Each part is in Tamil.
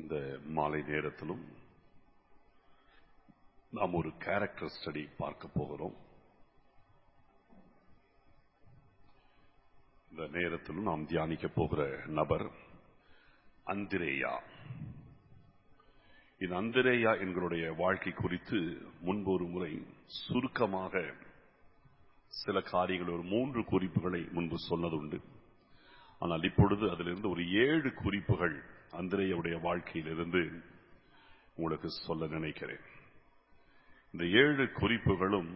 இந்த மாலை நேரத்திலும் நாம் ஒரு கேரக்டர் ஸ்டடி பார்க்க போகிறோம் இந்த நேரத்திலும் நாம் தியானிக்க போகிற நபர் அந்திரேயா இந்த அந்திரேயா எங்களுடைய வாழ்க்கை குறித்து முன்பு ஒரு முறை சுருக்கமாக சில காரியங்கள் ஒரு மூன்று குறிப்புகளை முன்பு சொன்னதுண்டு ஆனால் இப்பொழுது அதிலிருந்து ஒரு ஏழு குறிப்புகள் அந்திரேயுடைய வாழ்க்கையிலிருந்து உங்களுக்கு சொல்ல நினைக்கிறேன் இந்த ஏழு குறிப்புகளும்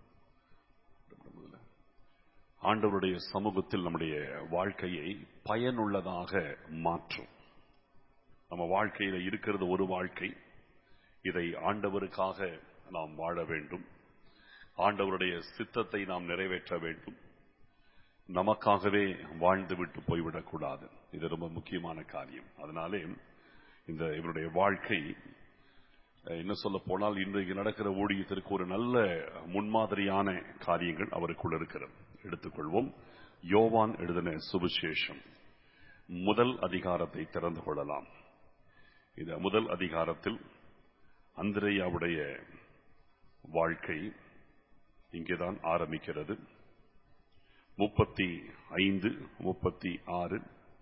ஆண்டவருடைய சமூகத்தில் நம்முடைய வாழ்க்கையை பயனுள்ளதாக மாற்றும் நம்ம வாழ்க்கையில இருக்கிறது ஒரு வாழ்க்கை இதை ஆண்டவருக்காக நாம் வாழ வேண்டும் ஆண்டவருடைய சித்தத்தை நாம் நிறைவேற்ற வேண்டும் நமக்காகவே வாழ்ந்து விட்டு போய்விடக்கூடாது இது ரொம்ப முக்கியமான காரியம் அதனாலே இந்த இவருடைய வாழ்க்கை என்ன சொல்ல போனால் இன்றைக்கு நடக்கிற ஊழியத்திற்கு ஒரு நல்ல முன்மாதிரியான காரியங்கள் அவருக்குள் இருக்கிறது எடுத்துக்கொள்வோம் யோவான் எழுதின சுவிசேஷம் முதல் அதிகாரத்தை திறந்து கொள்ளலாம் இந்த முதல் அதிகாரத்தில் அந்திரையாவுடைய வாழ்க்கை இங்கேதான் ஆரம்பிக்கிறது முப்பத்தி ஐந்து முப்பத்தி ஆறு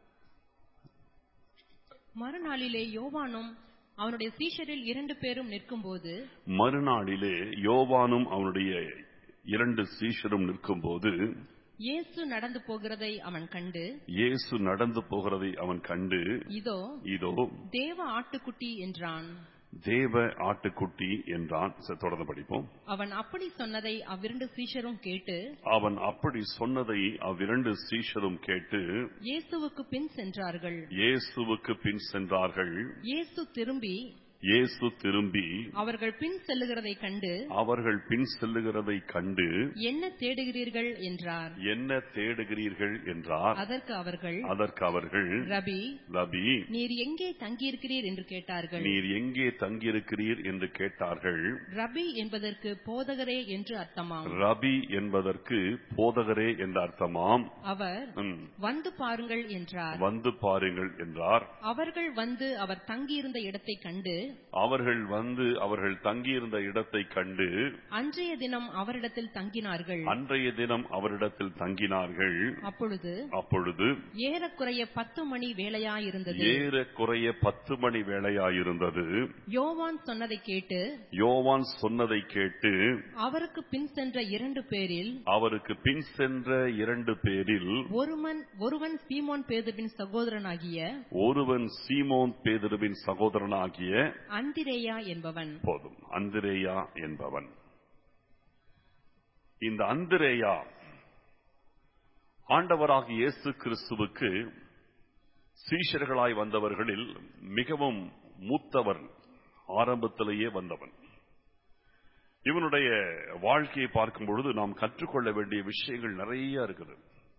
மறுநாளிலே யோவானும் அவனுடைய சீஷரில் இரண்டு பேரும் நிற்கும்போது மறுநாளிலே யோவானும் அவனுடைய இரண்டு சீஷரும் நிற்கும்போது இயேசு நடந்து போகிறதை அவன் கண்டு இயேசு நடந்து போகிறதை அவன் கண்டு இதோ இதோ தேவ ஆட்டுக்குட்டி என்றான் தேவ ஆட்டுக்குட்டி என்றான் சரி, தொடர்ந்து படிப்போம் அவன் அப்படி சொன்னதை அவ்விரண்டு சீஷரும் கேட்டு அவன் அப்படி சொன்னதை அவ்விரண்டு சீஷரும் கேட்டு இயேசுவுக்கு பின் சென்றார்கள் இயேசுவுக்கு பின் சென்றார்கள் இயேசு திரும்பி இயேசு திரும்பி அவர்கள் பின் செல்லுகிறதை கண்டு அவர்கள் பின் செல்லுகிறதை கண்டு என்ன தேடுகிறீர்கள் என்றார் என்ன தேடுகிறீர்கள் என்றார் அதற்கு அவர்கள் அதற்கு அவர்கள் ரபி ரபி நீர் எங்கே தங்கியிருக்கிறீர் என்று கேட்டார்கள் நீர் எங்கே தங்கியிருக்கிறீர் என்று கேட்டார்கள் ரபி என்பதற்கு போதகரே என்று அர்த்தமாம் ரபி என்பதற்கு போதகரே என்ற அர்த்தமாம் அவர் ம், வந்து பாருங்கள் என்றார் வந்து பாருங்கள் என்றார் அவர்கள் வந்து அவர் தங்கியிருந்த இடத்தை கண்டு அவர்கள் வந்து அவர்கள் தங்கியிருந்த இடத்தை கண்டு அன்றைய தினம் அவரிடத்தில் தங்கினார்கள் அன்றைய தினம் அவரிடத்தில் தங்கினார்கள் அப்பொழுது அப்பொழுது ஏறக்குறைய பத்து மணி வேளையாயிருந்தது ஏறக்குறைய பத்து மணி வேளையாயிருந்தது யோவான் சொன்னதை கேட்டு யோவான் சொன்னதை கேட்டு அவருக்கு பின் சென்ற இரண்டு பேரில் அவருக்கு பின் சென்ற இரண்டு பேரில் ஒருவன் ஒருவன் சீமோன் பேதுவின் சகோதரனாகிய ஒருவன் சீமோன் பேதுருவின் சகோதரனாகிய அந்திரேயா என்பவன் போதும் அந்திரேயா என்பவன் இந்த அந்திரேயா ஆண்டவராகிய இயேசு கிறிஸ்துவுக்கு சீஷர்களாய் வந்தவர்களில் மிகவும் மூத்தவர் ஆரம்பத்திலேயே வந்தவன் இவனுடைய வாழ்க்கையை பார்க்கும் பொழுது நாம் கற்றுக்கொள்ள வேண்டிய விஷயங்கள் நிறைய இருக்குது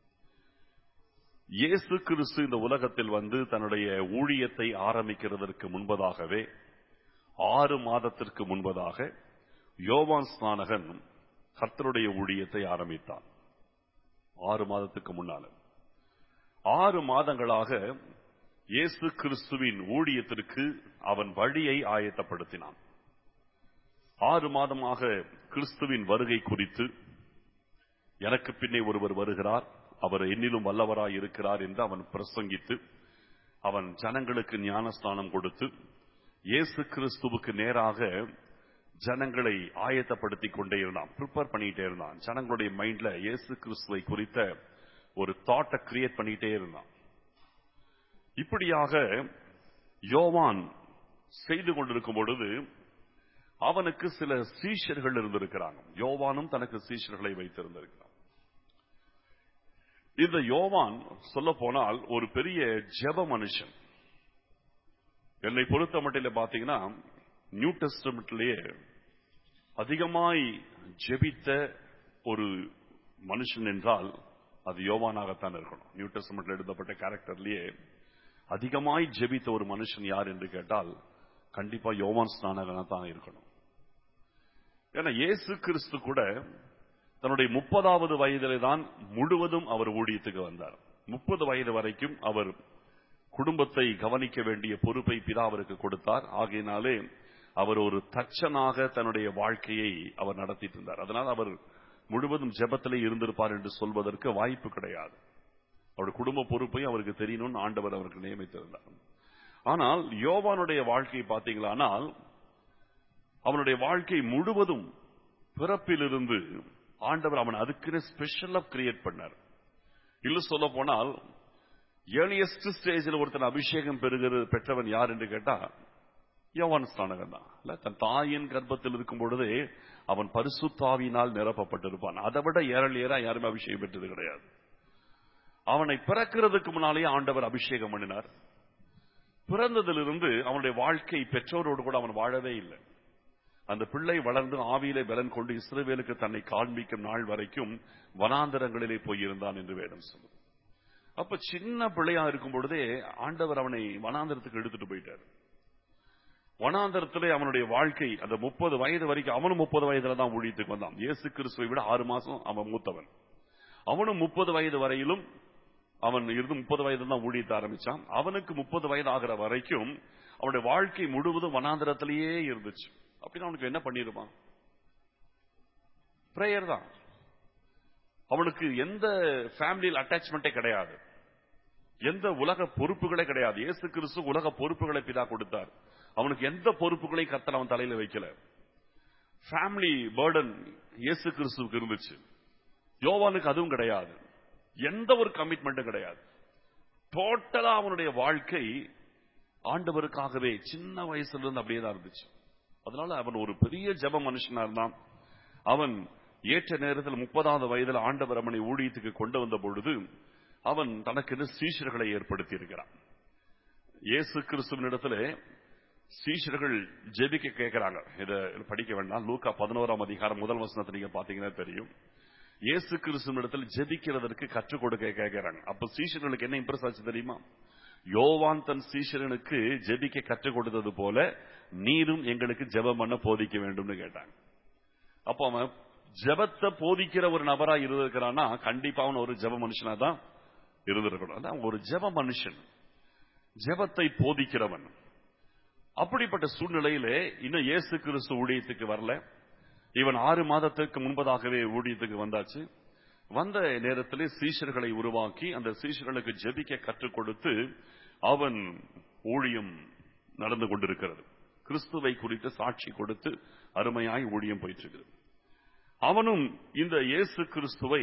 இயேசு கிறிஸ்து இந்த உலகத்தில் வந்து தன்னுடைய ஊழியத்தை ஆரம்பிக்கிறதற்கு முன்பதாகவே ஆறு மாதத்திற்கு முன்பதாக யோவான் ஸ்நானகன் கர்த்தருடைய ஊழியத்தை ஆரம்பித்தான் ஆறு மாதத்துக்கு முன்னால ஆறு மாதங்களாக இயேசு கிறிஸ்துவின் ஊழியத்திற்கு அவன் வழியை ஆயத்தப்படுத்தினான் ஆறு மாதமாக கிறிஸ்துவின் வருகை குறித்து எனக்கு பின்னே ஒருவர் வருகிறார் அவர் என்னிலும் வல்லவராய் இருக்கிறார் என்று அவன் பிரசங்கித்து அவன் ஜனங்களுக்கு ஞானஸ்தானம் கொடுத்து இயேசு கிறிஸ்துவுக்கு நேராக ஜனங்களை ஆயத்தப்படுத்திக் கொண்டே இருந்தான் ப்ரிப்பேர் பண்ணிட்டே இருந்தான் ஜனங்களுடைய மைண்ட்ல இயேசு கிறிஸ்துவை குறித்த ஒரு தாட்டை கிரியேட் பண்ணிட்டே இருந்தான் இப்படியாக யோவான் செய்து கொண்டிருக்கும் பொழுது அவனுக்கு சில சீஷர்கள் இருந்திருக்கிறாங்க யோவானும் தனக்கு சீஷர்களை வைத்திருந்திருக்கிறான் இந்த யோவான் சொல்ல போனால் ஒரு பெரிய ஜெப மனுஷன் என்னை பொறுத்த மட்டில பாத்தீங்கன்னா நியூ டெஸ்டமெண்ட்லயே அதிகமாய் ஜெபித்த ஒரு மனுஷன் என்றால் அது யோவானாகத்தான் இருக்கணும் நியூ டெஸ்டமெண்ட்ல எழுதப்பட்ட கேரக்டர்லயே அதிகமாய் ஜெபித்த ஒரு மனுஷன் யார் என்று கேட்டால் கண்டிப்பா யோவான் ஸ்நானகனா தான் இருக்கணும் ஏன்னா இயேசு கிறிஸ்து கூட தன்னுடைய முப்பதாவது வயதிலே தான் முழுவதும் அவர் ஊழியத்துக்கு வந்தார் முப்பது வயது வரைக்கும் அவர் குடும்பத்தை கவனிக்க வேண்டிய பொறுப்பை பிதா அவருக்கு கொடுத்தார் ஆகையினாலே அவர் ஒரு தச்சனாக தன்னுடைய வாழ்க்கையை அவர் நடத்திட்டு இருந்தார் அதனால் அவர் முழுவதும் ஜெபத்திலே இருந்திருப்பார் என்று சொல்வதற்கு வாய்ப்பு கிடையாது அவருடைய குடும்ப பொறுப்பையும் அவருக்கு தெரியணும்னு ஆண்டவர் அவருக்கு நியமித்திருந்தார் ஆனால் யோவானுடைய வாழ்க்கையை பார்த்தீங்களானால் அவனுடைய வாழ்க்கை முழுவதும் பிறப்பிலிருந்து ஆண்டவர் அவன் அதுக்குன்னு ஸ்பெஷலா கிரியேட் பண்ணார் இல்ல சொல்ல போனால் ஏர்லியஸ்ட் ஸ்டேஜில் ஒருத்தன் அபிஷேகம் பெறுகிறது பெற்றவன் யார் என்று கேட்டா யோவான் ஸ்நானகன் தான் இல்ல தன் தாயின் கர்ப்பத்தில் இருக்கும் பொழுதே அவன் பரிசுத்தாவினால் நிரப்பப்பட்டிருப்பான் அதை விட ஏரலியரா யாருமே அபிஷேகம் பெற்றது கிடையாது அவனை பிறக்கிறதுக்கு முன்னாலேயே ஆண்டவர் அபிஷேகம் பண்ணினார் பிறந்ததிலிருந்து அவனுடைய வாழ்க்கை பெற்றோரோடு கூட அவன் வாழவே இல்லை அந்த பிள்ளை வளர்ந்து ஆவியிலே பலன் கொண்டு இஸ்ரவேலுக்கு தன்னை காண்பிக்கும் நாள் வரைக்கும் வனாந்தரங்களிலே போயிருந்தான் என்று வேதம் சொல்லுது அப்ப சின்ன பிள்ளையா இருக்கும் பொழுதே ஆண்டவர் அவனை வனாந்தரத்துக்கு எடுத்துட்டு போயிட்டார் வனாந்தரத்திலே அவனுடைய வாழ்க்கை அந்த முப்பது வயது வரைக்கும் அவனும் முப்பது வயதுல தான் ஊழியத்துக்கு வந்தான் இயேசு கிறிஸ்துவை விட ஆறு மாசம் அவன் மூத்தவன் அவனும் முப்பது வயது வரையிலும் அவன் இருந்து முப்பது வயது தான் ஊழியத்தை ஆரம்பிச்சான் அவனுக்கு முப்பது வயது ஆகிற வரைக்கும் அவனுடைய வாழ்க்கை முழுவதும் வனாந்தரத்திலேயே இருந்துச்சு அப்படின்னு அவனுக்கு என்ன பண்ணிருப்பான் பிரேயர் தான் அவனுக்கு எந்த ஃபேமிலியில் அட்டாச்மெண்டே கிடையாது எந்த உலக பொறுப்புகளே கிடையாது இயேசு கிறிஸ்து உலக பொறுப்புகளை பிதா கொடுத்தார் அவனுக்கு எந்த பொறுப்புகளை கத்தல் அவன் தலையில வைக்கல ஃபேமிலி பேர்டன் இயேசு கிறிஸ்துவுக்கு இருந்துச்சு யோவானுக்கு அதுவும் கிடையாது எந்த ஒரு கமிட்மெண்ட்டும் கிடையாது டோட்டலா அவனுடைய வாழ்க்கை ஆண்டவருக்காகவே சின்ன வயசுல இருந்து அப்படியே தான் இருந்துச்சு அதனால அவன் ஒரு பெரிய ஜப மனுஷனா இருந்தான் அவன் ஏற்ற நேரத்தில் முப்பதாவது வயதில் ஆண்டவர் அவனை ஊழியத்துக்கு கொண்டு வந்த பொழுது அவன் தனக்கென்று சீஷர்களை ஏற்படுத்தி இருக்கிறான் இயேசு கிறிஸ்துவனிடத்துல சீஷர்கள் ஜெபிக்க கேட்கிறாங்க இத படிக்க வேண்டாம் லூக்கா பதினோராம் அதிகாரம் முதல் வசனத்தை நீங்க பாத்தீங்கன்னா தெரியும் இயேசு கிறிஸ்துவனிடத்தில் ஜெபிக்கிறதற்கு கற்றுக் கொடுக்க கேட்கிறாங்க அப்ப சீஷர்களுக்கு என்ன இம்ப்ரெஸ் ஆச்சு தெரியுமா யோவான் தன் சீஷரனுக்கு ஜெபிக்க கற்றுக் கொடுத்தது போல நீரும் எங்களுக்கு ஜெபம் பண்ண போதிக்க வேண்டும்னு கேட்டாங்க அப்போ அவன் ஜெபத்தை போதிக்கிற ஒரு நபரா இருந்திருக்கிறான்னா கண்டிப்பா அவன் ஒரு ஜெப மனுஷனா தான் இருந்திருக்கணும் அதான் ஒரு ஜெப மனுஷன் ஜெபத்தை போதிக்கிறவன் அப்படிப்பட்ட சூழ்நிலையிலே இன்னும் இயேசு கிறிஸ்து ஊழியத்துக்கு வரல இவன் ஆறு மாதத்துக்கு முன்பதாகவே ஊழியத்துக்கு வந்தாச்சு வந்த நேரத்திலே சீஷர்களை உருவாக்கி அந்த சீஷர்களுக்கு ஜெபிக்க கற்றுக் கொடுத்து அவன் ஊழியம் நடந்து கொண்டிருக்கிறது கிறிஸ்துவை குறித்து சாட்சி கொடுத்து அருமையாய் ஊழியம் போயிட்டு இருக்கிறது அவனும் இந்த இயேசு கிறிஸ்துவை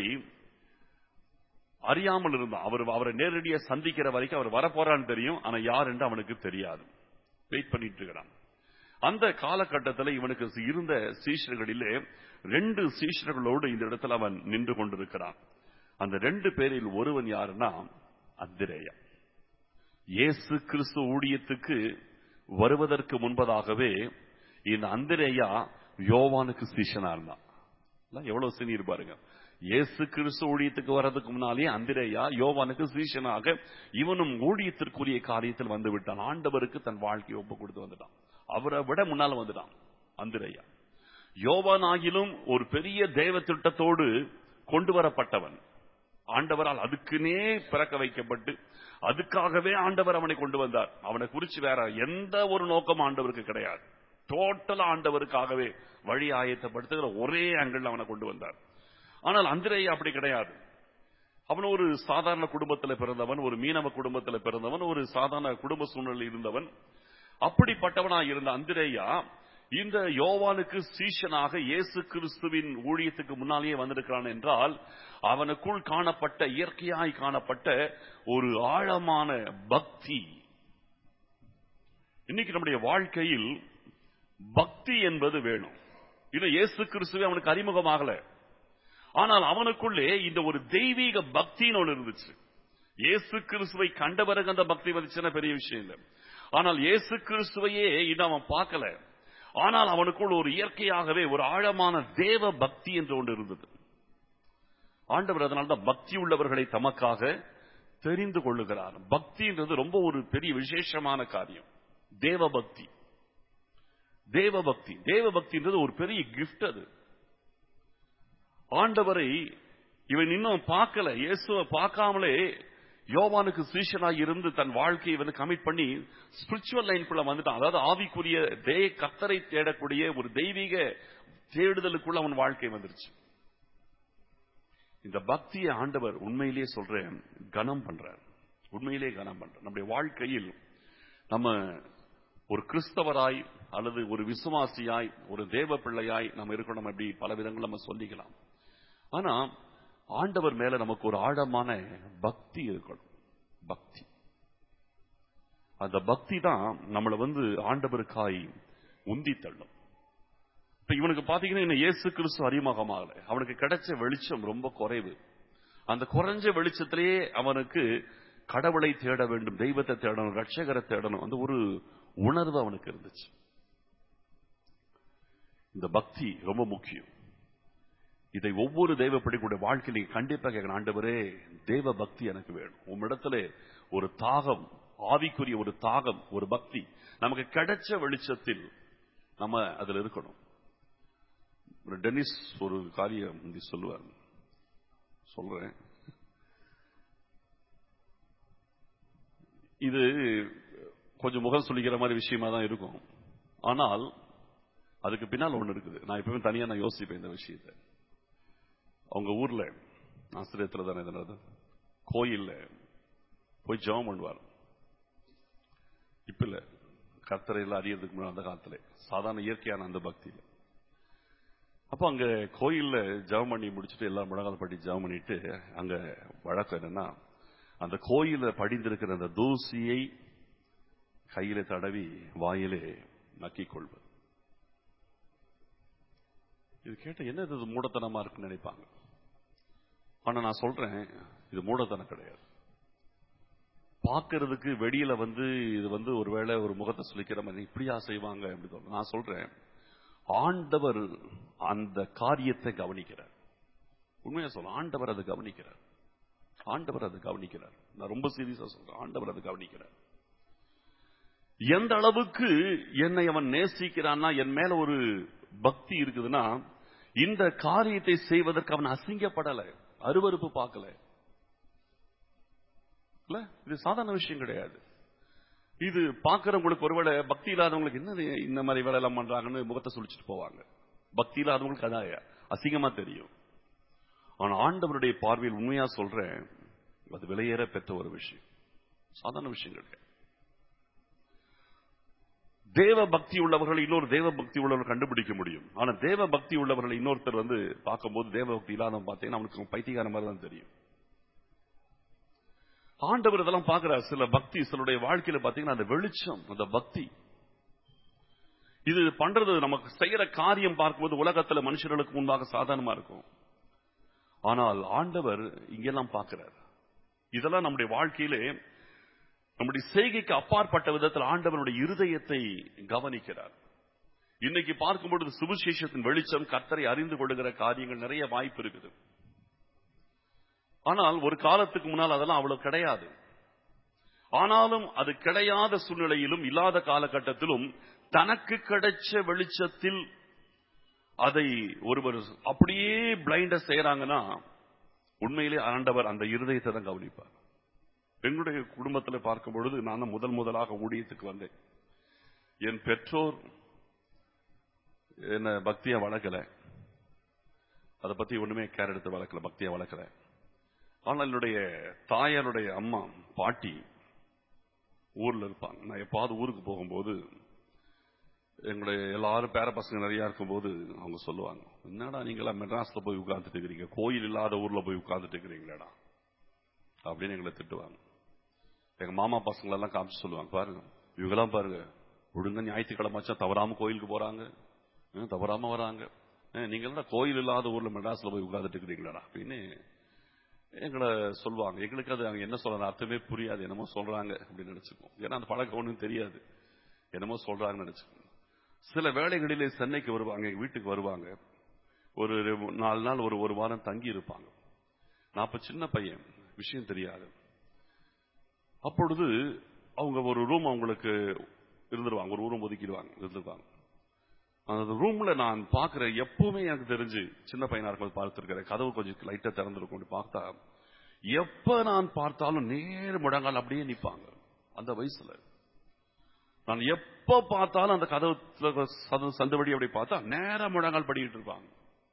அறியாமல் இருந்தான் அவர் அவரை நேரடியாக சந்திக்கிற வரைக்கும் அவர் வரப்போறான்னு தெரியும் ஆனா யார் என்று அவனுக்கு தெரியாது வெயிட் பண்ணிட்டு இருக்கிறான் அந்த காலகட்டத்தில் இவனுக்கு இருந்த சீஷர்களிலே ரெண்டு சீஷர்களோடு இந்த இடத்துல அவன் நின்று கொண்டிருக்கிறான் அந்த ரெண்டு பேரில் ஒருவன் யாருன்னா அத்திரேயா இயேசு கிறிஸ்து ஊழியத்துக்கு வருவதற்கு முன்பதாகவே இந்த அந்திரேயா யோவானுக்கு சீஷனா இருந்தான் எவ்வளவு சீனியர் பாருங்க இயேசு கிறிஸ்து ஊழியத்துக்கு வர்றதுக்கு முன்னாலே அந்திரேயா யோவானுக்கு சீஷனாக இவனும் ஊழியத்திற்குரிய காரியத்தில் வந்து விட்டான் ஆண்டவருக்கு தன் வாழ்க்கையை ஒப்பு கொடுத்து வந்துட்டான் அவரை விட முன்னால வந்துட்டான் அந்திரேயா யோவானாகிலும் ஒரு பெரிய தேவ திட்டத்தோடு கொண்டு வரப்பட்டவன் ஆண்டவரால் அதுக்குனே பிறக்க வைக்கப்பட்டு அதுக்காகவே ஆண்டவர் அவனை கொண்டு வந்தார் அவனை குறிச்சு வேற எந்த ஒரு நோக்கம் ஆண்டவருக்கு கிடையாது டோட்டலா ஆண்டவருக்காகவே வழி ஆயத்தப்படுத்துகிற ஒரே ஆங்கிள் அவனை கொண்டு வந்தார் ஆனால் அந்திரேயா அப்படி கிடையாது அவன் ஒரு சாதாரண குடும்பத்தில் பிறந்தவன் ஒரு மீனவ குடும்பத்தில் பிறந்தவன் ஒரு சாதாரண குடும்ப சூழ்நிலையில் இருந்தவன் அப்படிப்பட்டவனா இருந்த அந்திரேயா இந்த யோவானுக்கு சீஷனாக இயேசு கிறிஸ்துவின் ஊழியத்துக்கு முன்னாலேயே வந்திருக்கிறான் என்றால் அவனுக்குள் காணப்பட்ட இயற்கையாய் காணப்பட்ட ஒரு ஆழமான பக்தி இன்னைக்கு நம்முடைய வாழ்க்கையில் பக்தி என்பது வேணும் இன்னும் இயேசு கிறிஸ்துவே அவனுக்கு அறிமுகமாகல ஆனால் அவனுக்குள்ளே இந்த ஒரு தெய்வீக பக்தின்னு ஒன்று இருந்துச்சு இயேசு கிறிஸ்துவை கண்ட பிறகு அந்த பக்தி வந்துச்சுன்னா பெரிய விஷயம் இல்லை ஆனால் இயேசு கிறிஸ்துவையே இன்னும் அவன் பார்க்கல ஆனால் அவனுக்குள் ஒரு இயற்கையாகவே ஒரு ஆழமான தேவ பக்தி என்று ஒன்று இருந்தது ஆண்டவர் அதனால்தான் பக்தி உள்ளவர்களை தமக்காக தெரிந்து கொள்ளுகிறார் பக்தின்றது ரொம்ப ஒரு பெரிய விசேஷமான காரியம் தேவ பக்தி தேவ பக்தி தேவ பக்தின்றது ஒரு பெரிய கிஃப்ட் அது ஆண்டவரை இவன் இன்னும் பார்க்கல இயேசுவை பார்க்காமலே யோவானுக்கு சீஷனாய் இருந்து தன் வாழ்க்கையை வந்து கமிட் பண்ணி ஸ்பிரிச்சுவல் லைனுக்குள்ள வந்துட்டான் அதாவது ஆவிக்குரிய தே கத்தரை தேடக்கூடிய ஒரு தெய்வீக தேடுதலுக்குள்ள அவன் வாழ்க்கை வந்துருச்சு இந்த பக்தியை ஆண்டவர் உண்மையிலேயே சொல்றேன் கனம் பண்றார் உண்மையிலேயே கனம் பண்றார் நம்முடைய வாழ்க்கையில் நம்ம ஒரு கிறிஸ்தவராய் அல்லது ஒரு விசுவாசியாய் ஒரு தேவ பிள்ளையாய் நம்ம இருக்கணும் அப்படி பல விதங்கள் நம்ம சொல்லிக்கலாம் ஆனா ஆண்டவர் மேல நமக்கு ஒரு ஆழமான பக்தி இருக்கணும் பக்தி அந்த பக்தி தான் நம்மளை வந்து ஆண்டவருக்காய் உந்தி தள்ளும் இப்ப இவனுக்கு பாத்தீங்கன்னா இன்னும் இயேசு கிறிஸ்து அறிமுகமாகல அவனுக்கு கிடைச்ச வெளிச்சம் ரொம்ப குறைவு அந்த குறைஞ்ச வெளிச்சத்திலேயே அவனுக்கு கடவுளை தேட வேண்டும் தெய்வத்தை தேடணும் ரட்சகரை தேடணும் அந்த ஒரு உணர்வு அவனுக்கு இருந்துச்சு இந்த பக்தி ரொம்ப முக்கியம் இதை ஒவ்வொரு தெய்வப்படிக்கூடிய வாழ்க்கையில் நீங்க கண்டிப்பா கேட்கணும் ஆண்டவரே தெய்வ பக்தி எனக்கு வேணும் உம்மிடத்துல ஒரு தாகம் ஆவிக்குரிய ஒரு தாகம் ஒரு பக்தி நமக்கு கிடைச்ச வெளிச்சத்தில் நம்ம அதுல இருக்கணும் ஒரு டென்னிஸ் ஒரு காரியம் முந்தி சொல்லுவார் சொல்றேன் இது கொஞ்சம் முகம் சொல்லிக்கிற மாதிரி விஷயமா தான் இருக்கும் ஆனால் அதுக்கு பின்னால் ஒண்ணு இருக்குது நான் எப்பவுமே தனியா நான் யோசிப்பேன் இந்த விஷயத்தை அவங்க ஊர்ல ஆசிரியத்துல தானே இதனது கோயில்ல போய் ஜெபம் பண்ணுவார் இப்ப இல்ல கர்த்தரையில் அறியறதுக்கு முன்னாடி அந்த காலத்துல சாதாரண இயற்கையான அந்த பக்தியில அப்போ அங்க கோயில்ல ஜெபம் பண்ணி முடிச்சுட்டு எல்லா முழங்கால் பட்டி ஜெபம் பண்ணிட்டு அங்க வழக்கம் என்னன்னா அந்த கோயில படிந்திருக்கிற அந்த தூசியை கையில தடவி வாயிலே நக்கிக் கொள்வது இது கேட்ட என்ன இது மூடத்தனமா இருக்குன்னு நினைப்பாங்க ஆனா நான் சொல்றேன் இது மூடத்தனம் கிடையாது பார்க்கிறதுக்கு வெளியில வந்து இது வந்து ஒருவேளை ஒரு முகத்தை சொல்லிக்கிற மாதிரி இப்படியா செய்வாங்க அப்படி சொல்றேன் நான் சொல்றேன் ஆண்டவர் அந்த காரியத்தை கவனிக்கிறார் உண்மையா சொல்ல ஆண்டவர் அதை கவனிக்கிறார் ஆண்டவர் அதை கவனிக்கிறார் நான் ரொம்ப சீரியஸா சொல்றேன் ஆண்டவர் அதை கவனிக்கிறார் எந்த அளவுக்கு என்னை அவன் நேசிக்கிறான்னா என் மேல ஒரு பக்தி இருக்குதுன்னா இந்த காரியத்தை செய்வதற்கு அவன் அசிங்கப்படல அருவருப்பு பார்க்கல இல்ல இது சாதாரண விஷயம் கிடையாது இது பாக்குறவங்களுக்கு ஒருவேளை பக்தி இல்லாதவங்களுக்கு என்னது இந்த மாதிரி வேலை எல்லாம் பண்றாங்கன்னு முகத்தை சுழிச்சிட்டு போவாங்க பக்தி இல்லாதவங்களுக்கு அதான் அசிங்கமா தெரியும் ஆனா ஆண்டவருடைய பார்வையில் உண்மையா சொல்றேன் அது விலையேற பெற்ற ஒரு விஷயம் சாதாரண விஷயம் கிடையாது தேவ பக்தி உள்ளவர்கள் இன்னொரு தேவ பக்தி உள்ளவர்கள் கண்டுபிடிக்க முடியும் ஆனா தேவ பக்தி உள்ளவர்கள் இன்னொருத்தர் வந்து பார்க்கும்போது தேவ பக்தி இல்லாதவன் பார்த்தீங்கன்னா அவனுக்கு பைத்தியக்கார மாதிரி தான் தெரியும் ஆண்டவர் இதெல்லாம் பார்க்கிறார் சில பக்தி சிலருடைய வாழ்க்கையில பாத்தீங்கன்னா அந்த வெளிச்சம் அந்த பக்தி இது பண்றது நமக்கு செய்யற காரியம் பார்க்கும்போது உலகத்துல மனுஷர்களுக்கு முன்பாக சாதாரணமா இருக்கும் ஆனால் ஆண்டவர் இங்கெல்லாம் பார்க்கிறார் இதெல்லாம் நம்முடைய வாழ்க்கையிலே நம்முடைய செய்கைக்கு அப்பாற்பட்ட விதத்தில் ஆண்டவனுடைய இருதயத்தை கவனிக்கிறார் இன்னைக்கு பார்க்கும் பொழுது சுவிசேஷத்தின் வெளிச்சம் கத்தரை அறிந்து கொள்ளுகிற காரியங்கள் நிறைய வாய்ப்பு இருக்குது ஆனால் ஒரு காலத்துக்கு முன்னால் அதெல்லாம் அவ்வளவு கிடையாது ஆனாலும் அது கிடையாத சூழ்நிலையிலும் இல்லாத காலகட்டத்திலும் தனக்கு கிடைச்ச வெளிச்சத்தில் அதை ஒருவர் அப்படியே பிளைண்ட செய்யறாங்கன்னா உண்மையிலே ஆண்டவர் அந்த இருதயத்தை தான் கவனிப்பார் எங்களுடைய குடும்பத்தில் பார்க்கும் பொழுது நான் தான் முதல் முதலாக ஊழியத்துக்கு வந்தேன் என் பெற்றோர் என்ன பக்தியா வளர்க்கல அதை பத்தி ஒண்ணுமே கேர் எடுத்து வளர்க்கல பக்தியா வளர்க்கல ஆனால் என்னுடைய தாயாருடைய அம்மா பாட்டி ஊர்ல இருப்பாங்க நான் எப்பாவது ஊருக்கு போகும்போது எங்களுடைய எல்லாரும் பேர பசங்க நிறைய இருக்கும்போது அவங்க சொல்லுவாங்க என்னடா நீங்களா மெட்ராஸ்ல போய் உட்கார்ந்துட்டு இருக்கிறீங்க கோயில் இல்லாத ஊர்ல போய் உட்கார்ந்துட்டு இருக்கிறீங்களேடா அப்படின்னு எங்களை திட்டுவாங்க எங்க மாமா பசங்களை எல்லாம் காமிச்சு சொல்லுவாங்க பாருங்க இவங்கெல்லாம் பாருங்க ஒழுங்கா ஞாயிற்றுக்கிழமைச்சா தவறாம கோயிலுக்கு போறாங்க ஹம், தவறாம வராங்க ஹம், நீங்க எல்லாம் கோயில் இல்லாத ஊர்ல மெட்ராஸ்ல போய் உட்கார்ந்துட்டு இருக்கிறீங்களா அப்படின்னு எங்களை சொல்லுவாங்க எங்களுக்கு அது அவங்க என்ன சொல்றாங்க அர்த்தமே புரியாது என்னமோ சொல்றாங்க அப்படின்னு நினைச்சுக்கோம் ஏன்னா அந்த பழக்கம் ஒன்றும் தெரியாது என்னமோ சொல்றாங்கன்னு நினைச்சுக்கோங்க சில வேளைகளிலே சென்னைக்கு வருவாங்க எங்க வீட்டுக்கு வருவாங்க ஒரு நாலு நாள் ஒரு ஒரு வாரம் தங்கி இருப்பாங்க நான் அப்ப சின்ன பையன் விஷயம் தெரியாது அப்பொழுது அவங்க ஒரு ரூம் அவங்களுக்கு இருந்துருவாங்க ஒரு ரூம் ஒதுக்கிடுவாங்க இருந்துருவாங்க அந்த ரூம்ல நான் பாக்குற எப்பவுமே எனக்கு தெரிஞ்சு சின்ன பையனா இருக்கும்போது பார்த்திருக்கிறேன் கதவு கொஞ்சம் லைட்டா திறந்திருக்கும் அப்படி பார்த்தா எப்ப நான் பார்த்தாலும் நேர் முழங்கால் அப்படியே நிப்பாங்க அந்த வயசுல நான் எப்ப பார்த்தாலும் அந்த கதவு சத- சந்தவடி அப்படி பார்த்தா நேரா முழங்கால் படிக்கிட்டு இருப்பாங்க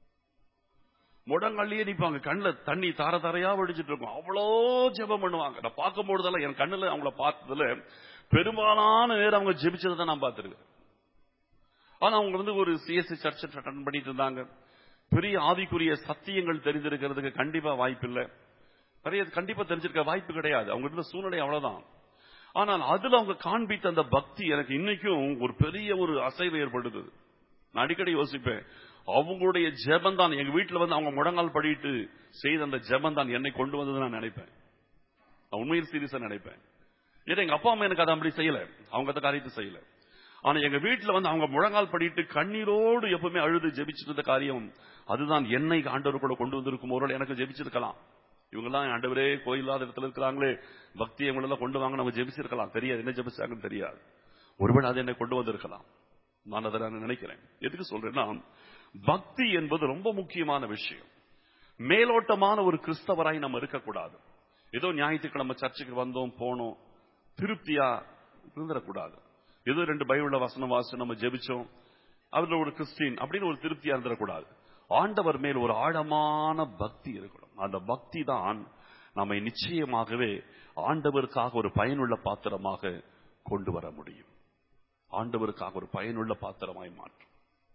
முழங்காலியே நிப்பாங்க கண்ணுல தண்ணி தார தாரையா வடிச்சிட்டு இருக்கும் அவ்வளோ ஜெபம் பண்ணுவாங்க நான் பார்க்கும் பொழுதெல்லாம் என் கண்ணுல அவங்கள பார்த்ததுல பெரும்பாலான நேரம் அவங்க ஜெபிச்சதை தான் நான் பார்த்திருக்கேன் ஆனா அவங்க வந்து ஒரு சிஎஸ்சி சர்ச் அட்டன் பண்ணிட்டு இருந்தாங்க பெரிய ஆவிக்குரிய சத்தியங்கள் தெரிந்திருக்கிறதுக்கு கண்டிப்பா வாய்ப்பு இல்லை நிறைய கண்டிப்பா தெரிஞ்சிருக்க வாய்ப்பு கிடையாது அவங்க இருந்த சூழ்நிலை அவ்வளவுதான் ஆனால் அதுல அவங்க காண்பித்த அந்த பக்தி எனக்கு இன்னைக்கும் ஒரு பெரிய ஒரு அசைவு ஏற்படுது நான் அடிக்கடி யோசிப்பேன் அவங்களுடைய ஜெபம் தான் எங்க வீட்டுல வந்து அவங்க முழங்கால் படிட்டு செய்த அந்த ஜெபம் தான் என்னை கொண்டு வந்தது நான் நினைப்பேன் நான் உண்மையில் சீரியஸா நினைப்பேன் ஏன்னா எங்க அப்பா அம்மா எனக்கு அதை அப்படி செய்யல அவங்க அந்த காரியத்தை செய்யல ஆனா எங்க வீட்டுல வந்து அவங்க முழங்கால் படிட்டு கண்ணீரோடு எப்பவுமே அழுது ஜெபிச்சிட்டு இருந்த காரியம் அதுதான் என்னை ஆண்டவர் கூட கொண்டு வந்திருக்கும் ஒரு எனக்கு ஜெபிச்சிருக்கலாம் இவங்கெல்லாம் ஆண்டவரே கோயிலாத இடத்துல இருக்கிறாங்களே பக்தி இவங்களெல்லாம் கொண்டு வாங்க நம்ம ஜெபிச்சிருக்கலாம் தெரியாது என்ன ஜெபிச்சாங்கன்னு தெரியாது ஒருவேளை அது என்னை கொண்டு வந்திருக்கலாம் நான் அதை நான் நினைக்கிறேன் எதுக்கு சொல்றேன்னா பக்தி என்பது ரொம்ப முக்கியமான விஷயம் மேலோட்டமான ஒரு கிறிஸ்தவராய் நம்ம இருக்கக்கூடாது ஏதோ ஞாயிற்றுக்கிழமை சர்ச்சுக்கு வந்தோம் போனோம் திருப்தியா இருந்துடக்கூடாது ஏதோ ரெண்டு பைபிள்ல வசனம் வாசி நம்ம ஜெபிச்சோம் அதுல ஒரு கிறிஸ்டின் அப்படின்னு ஒரு திருப்தியா இருந்துடக்கூடாது ஆண்டவர் மேல் ஒரு ஆழமான பக்தி இருக்கணும் அந்த பக்தி தான் நம்மை நிச்சயமாகவே ஆண்டவருக்காக ஒரு பயனுள்ள பாத்திரமாக கொண்டு வர முடியும் ஆண்டவருக்காக ஒரு பயனுள்ள பாத்திரமாய் மாற்றும்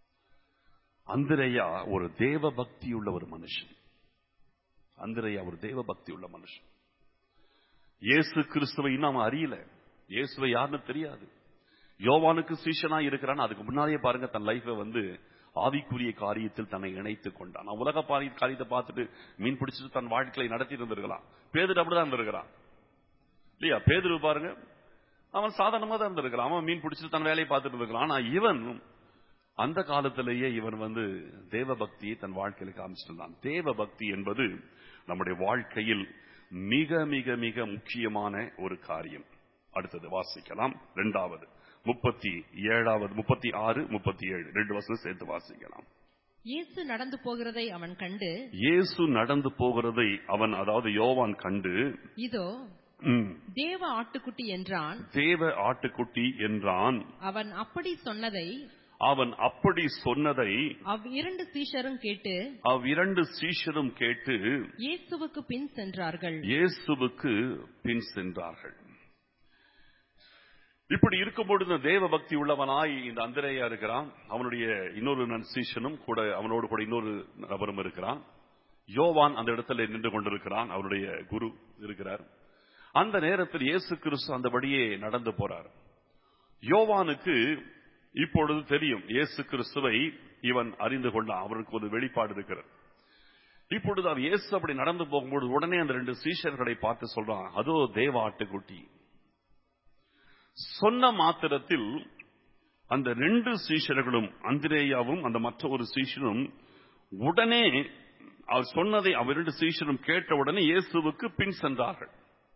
அந்திரையா ஒரு தேவ பக்தி உள்ள ஒரு மனுஷன் அந்திரையா ஒரு தேவ பக்தி உள்ள மனுஷன் இயேசு கிறிஸ்துவை இன்னும் அவன் அறியல இயேசுவை யாருன்னு தெரியாது யோவானுக்கு சீஷனா இருக்கிறான் அதுக்கு முன்னாடியே பாருங்க தன் லைஃபை வந்து ஆவிக்குரிய காரியத்தில் தன்னை இணைத்துக் கொண்டான் அவன் உலக பாரி காரியத்தை பார்த்துட்டு மீன் பிடிச்சிட்டு தன் வாழ்க்கையை நடத்தி இருந்திருக்கலாம் பேதுட்டு அப்படிதான் இருந்திருக்கிறான் இல்லையா பேதுரு பாருங்க அவன் சாதாரணமா தான் இருந்திருக்கலாம் அவன் மீன் பிடிச்சிட்டு தன் வேலையை பார்த்துட்டு இருந்திருக்கலாம் ஆனா இவன் அந்த காலத்திலேயே இவன் வந்து தேவ பக்தியை தன் வாழ்க்கையில காமிச்சிருந்தான் தேவ பக்தி என்பது நம்முடைய வாழ்க்கையில் மிக மிக மிக முக்கியமான ஒரு காரியம் அடுத்தது வாசிக்கலாம் இரண்டாவது முப்பத்தி ஏழாவது முப்பத்தி ஆறு முப்பத்தி ஏழு ரெண்டு வருஷம் சேர்த்து வாசிக்கலாம் இயேசு நடந்து போகிறதை அவன் கண்டு இயேசு நடந்து போகிறதை அவன் அதாவது யோவான் கண்டு இதோ ம், தேவ ஆட்டுக்குட்டி என்றான் தேவ ஆட்டுக்குட்டி என்றான் அவன் அப்படி சொன்னதை அவன் அப்படி சொன்னதை அவ் இரண்டு சீஷரும் கேட்டு அவ்விரண்டு சீஷரும் கேட்டு இயேசுவுக்கு பின் சென்றார்கள் இயேசுவுக்கு பின் சென்றார்கள் இப்படி இருக்கும் பொழுது இந்த தேவ பக்தி உள்ளவனாய் இந்த அந்திரேயா இருக்கிறான் அவனுடைய இன்னொரு நன்சீஷனும் கூட அவனோடு கூட இன்னொரு நபரும் இருக்கிறான் யோவான் அந்த இடத்துல நின்று கொண்டிருக்கிறான் அவருடைய குரு இருக்கிறார் அந்த நேரத்தில் இயேசு கிறிஸ்து அந்த வழியே நடந்து போறார் யோவானுக்கு இப்பொழுது தெரியும் இயேசு கிறிஸ்துவை இவன் அறிந்து கொண்டான் அவருக்கு ஒரு வெளிப்பாடு இருக்கிறது இப்பொழுது அவர் இயேசு அப்படி நடந்து போகும்போது உடனே அந்த ரெண்டு சீஷர்களை பார்த்து சொல்றான் அதோ தேவ ஆட்டுக்குட்டி சொன்ன மாத்திரத்தில் அந்த ரெண்டு சீஷர்களும் அந்திரேயாவும் அந்த மற்ற ஒரு சீஷனும் உடனே அவர் சொன்னதை அவர் ரெண்டு சீஷரும் கேட்ட உடனே இயேசுவுக்கு பின் சென்றார்கள்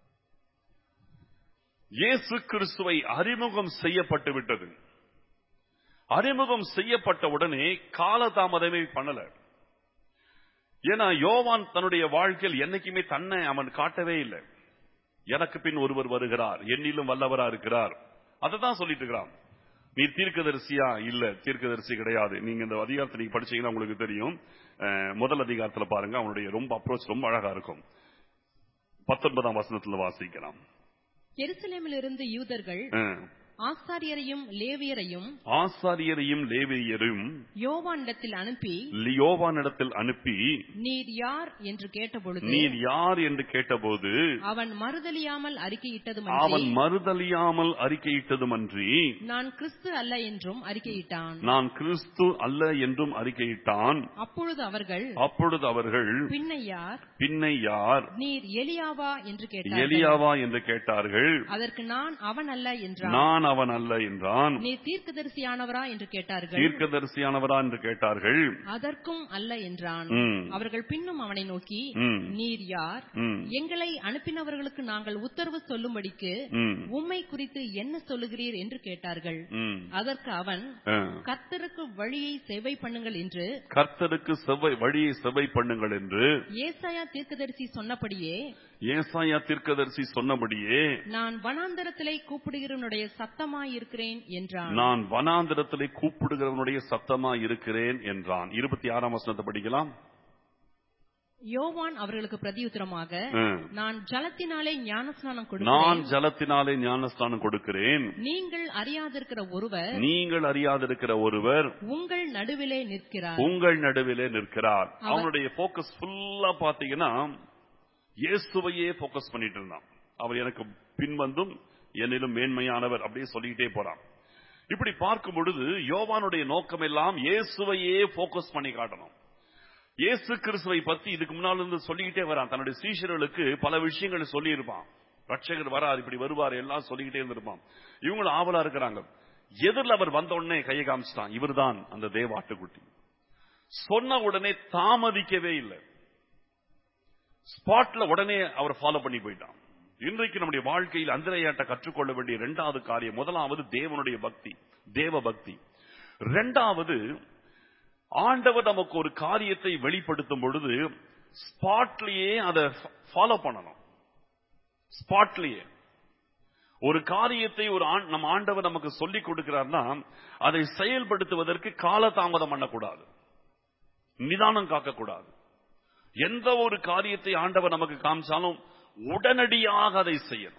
இயேசு கிறிஸ்துவை அறிமுகம் செய்யப்பட்டு விட்டது அறிமுகம் செய்யப்பட்ட உடனே காலதாமதமே பண்ணல ஏன்னா யோவான் தன்னுடைய வாழ்க்கையில் என்னைக்குமே தன்னை அவன் காட்டவே இல்லை எனக்கு பின் ஒருவர் வருகிறார் என்னிலும் வல்லவரா இருக்கிறார் அதை தான் சொல்லிட்டு இருக்கிறான் நீ தீர்க்கதரிசியா இல்ல தீர்க்கதரிசி கிடையாது நீங்க இந்த அதிகாரத்தை நீங்க படிச்சீங்கன்னா உங்களுக்கு தெரியும் அஹ், முதல் அதிகாரத்துல பாருங்க அவனுடைய ரொம்ப அப்ரோச் ரொம்ப அழகா இருக்கும் பத்தொன்பதாம் வசனத்துல வாசிக்கலாம் எருசலேமிலிருந்து யூதர்கள் அஹ், ஆசாரியரையும் லேவியரையும் ஆசாரியரையும் லேவியரும் யோவானிடத்தில் அனுப்பி லியோவானிடத்தில் அனுப்பி நீர் யார் என்று கேட்டபொழுது நீர் யார் என்று கேட்டபோது அவன் மறுதலியாமல் அவன் அறிக்கையிட்டதுமன்றி மறுதலியாமல் அறிக்கையிட்டதுமன்றி நான் கிறிஸ்து அல்ல என்றும் அறிக்கையிட்டான் நான் கிறிஸ்து அல்ல என்றும் அறிக்கையிட்டான் அப்பொழுது அவர்கள் அப்பொழுது அவர்கள் பின்னை யார் பின்னை யார் நீர் எலியாவா என்று கேட்டார்கள் எலியாவா என்று கேட்டார்கள் அதற்கு நான் அவன் அல்ல என்றான் நான் அவன் அல்ல என்றான் நீர் தீர்க்கதரிசியானவரா என்று கேட்டார்கள் தீர்க்கதரிசியானவரா என்று கேட்டார்கள் அதற்கும் அல்ல என்றான் ம், அவர்கள் பின்னும் அவனை நோக்கி ம், நீர் யார் ம், எங்களை அனுப்பினவர்களுக்கு நாங்கள் உத்தரவு சொல்லும்படிக்கு ம், உம்மை குறித்து என்ன சொல்லுகிறீர் என்று கேட்டார்கள் ம். அதற்கு அவன் ஆ. கர்த்தருக்கு வழியை சேவை பண்ணுங்கள் என்று கர்த்தருக்கு செவ்வை வழியை செவ்வை பண்ணுங்கள் என்று ஏசாயா தீர்க்கதரிசி சொன்னபடியே ஏசாயா தீர்க்கதரிசி சொன்னபடியே நான் வனாந்தரத்திலே கூப்பிடுகிறவனுடைய சத்தமாயிருக்கிறேன் என்றான் நான் வனாந்திரத்திலே கூப்பிடுகிறவனுடைய சத்தமா இருக்கிறேன் என்றான் இருபத்தி ஆறாம் வசனத்தை படிக்கலாம் யோவான் அவர்களுக்கு பிரதியுத்தரமாக ம். நான் ஜலத்தினாலே ஞானஸ்நானம் நான் கொடுக்கிறேன் ஜலத்தினாலே ஞானஸ்தானம் கொடுக்கிறேன் நீங்கள் அறியாதிருக்கிற ஒருவர் நீங்கள் அறியாதிருக்கிற ஒருவர் உங்கள் நடுவிலே நிற்கிறார் உங்கள் நடுவிலே நிற்கிறார் அவர்- அவனுடைய போக்கஸ் ஃபுல்லா பாத்தீங்கன்னா இயேசுவையே போக்கஸ் பண்ணிட்டு இருந்தான் அவர் எனக்கு பின்வந்தும் என்னிலும் மேன்மையானவர் அப்படியே சொல்லிக்கிட்டே போறான் இப்படி பார்க்கும் பொழுது யோவானுடைய நோக்கம் எல்லாம் இயேசுவையே போக்கஸ் பண்ணி காட்டணும் இயேசு கிறிஸ்துவை பத்தி இதுக்கு முன்னால இருந்து சொல்லிக்கிட்டே வரான் தன்னுடைய சீஷர்களுக்கு பல விஷயங்களை சொல்லி இருப்பான் ரட்சகர் வரார் இப்படி வருவார் எல்லாம் சொல்லிக்கிட்டே இருந்திருப்பான் இவங்களும் ஆவலா இருக்கிறாங்க எதிரில் அவர் வந்த உடனே கையை காமிச்சிட்டான் இவர்தான் அந்த தேவாட்டுக்குட்டி சொன்ன உடனே தாமதிக்கவே இல்லை ஸ்பாட்ல உடனே அவர் ஃபாலோ பண்ணி போயிட்டான் இன்றைக்கு நம்முடைய வாழ்க்கையில் அந்திரையாட்ட கற்றுக்கொள்ள வேண்டிய இரண்டாவது காரியம் முதலாவது தேவனுடைய பக்தி தேவ பக்தி இரண்டாவது ஆண்டவர் நமக்கு ஒரு காரியத்தை வெளிப்படுத்தும் பொழுது ஸ்பாட்லயே அதை ஃபாலோ பண்ணணும் ஸ்பாட்லயே ஒரு காரியத்தை ஒரு ஆண்- நம்ம ஆண்டவர் நமக்கு சொல்லிக் கொடுக்கிறார்னா அதை செயல்படுத்துவதற்கு காலதாமதம் பண்ணக்கூடாது நிதானம் காக்கக்கூடாது எந்த ஒரு காரியத்தை ஆண்டவர் நமக்கு காமிச்சாலும் உடனடியாக அதை செய்யணும்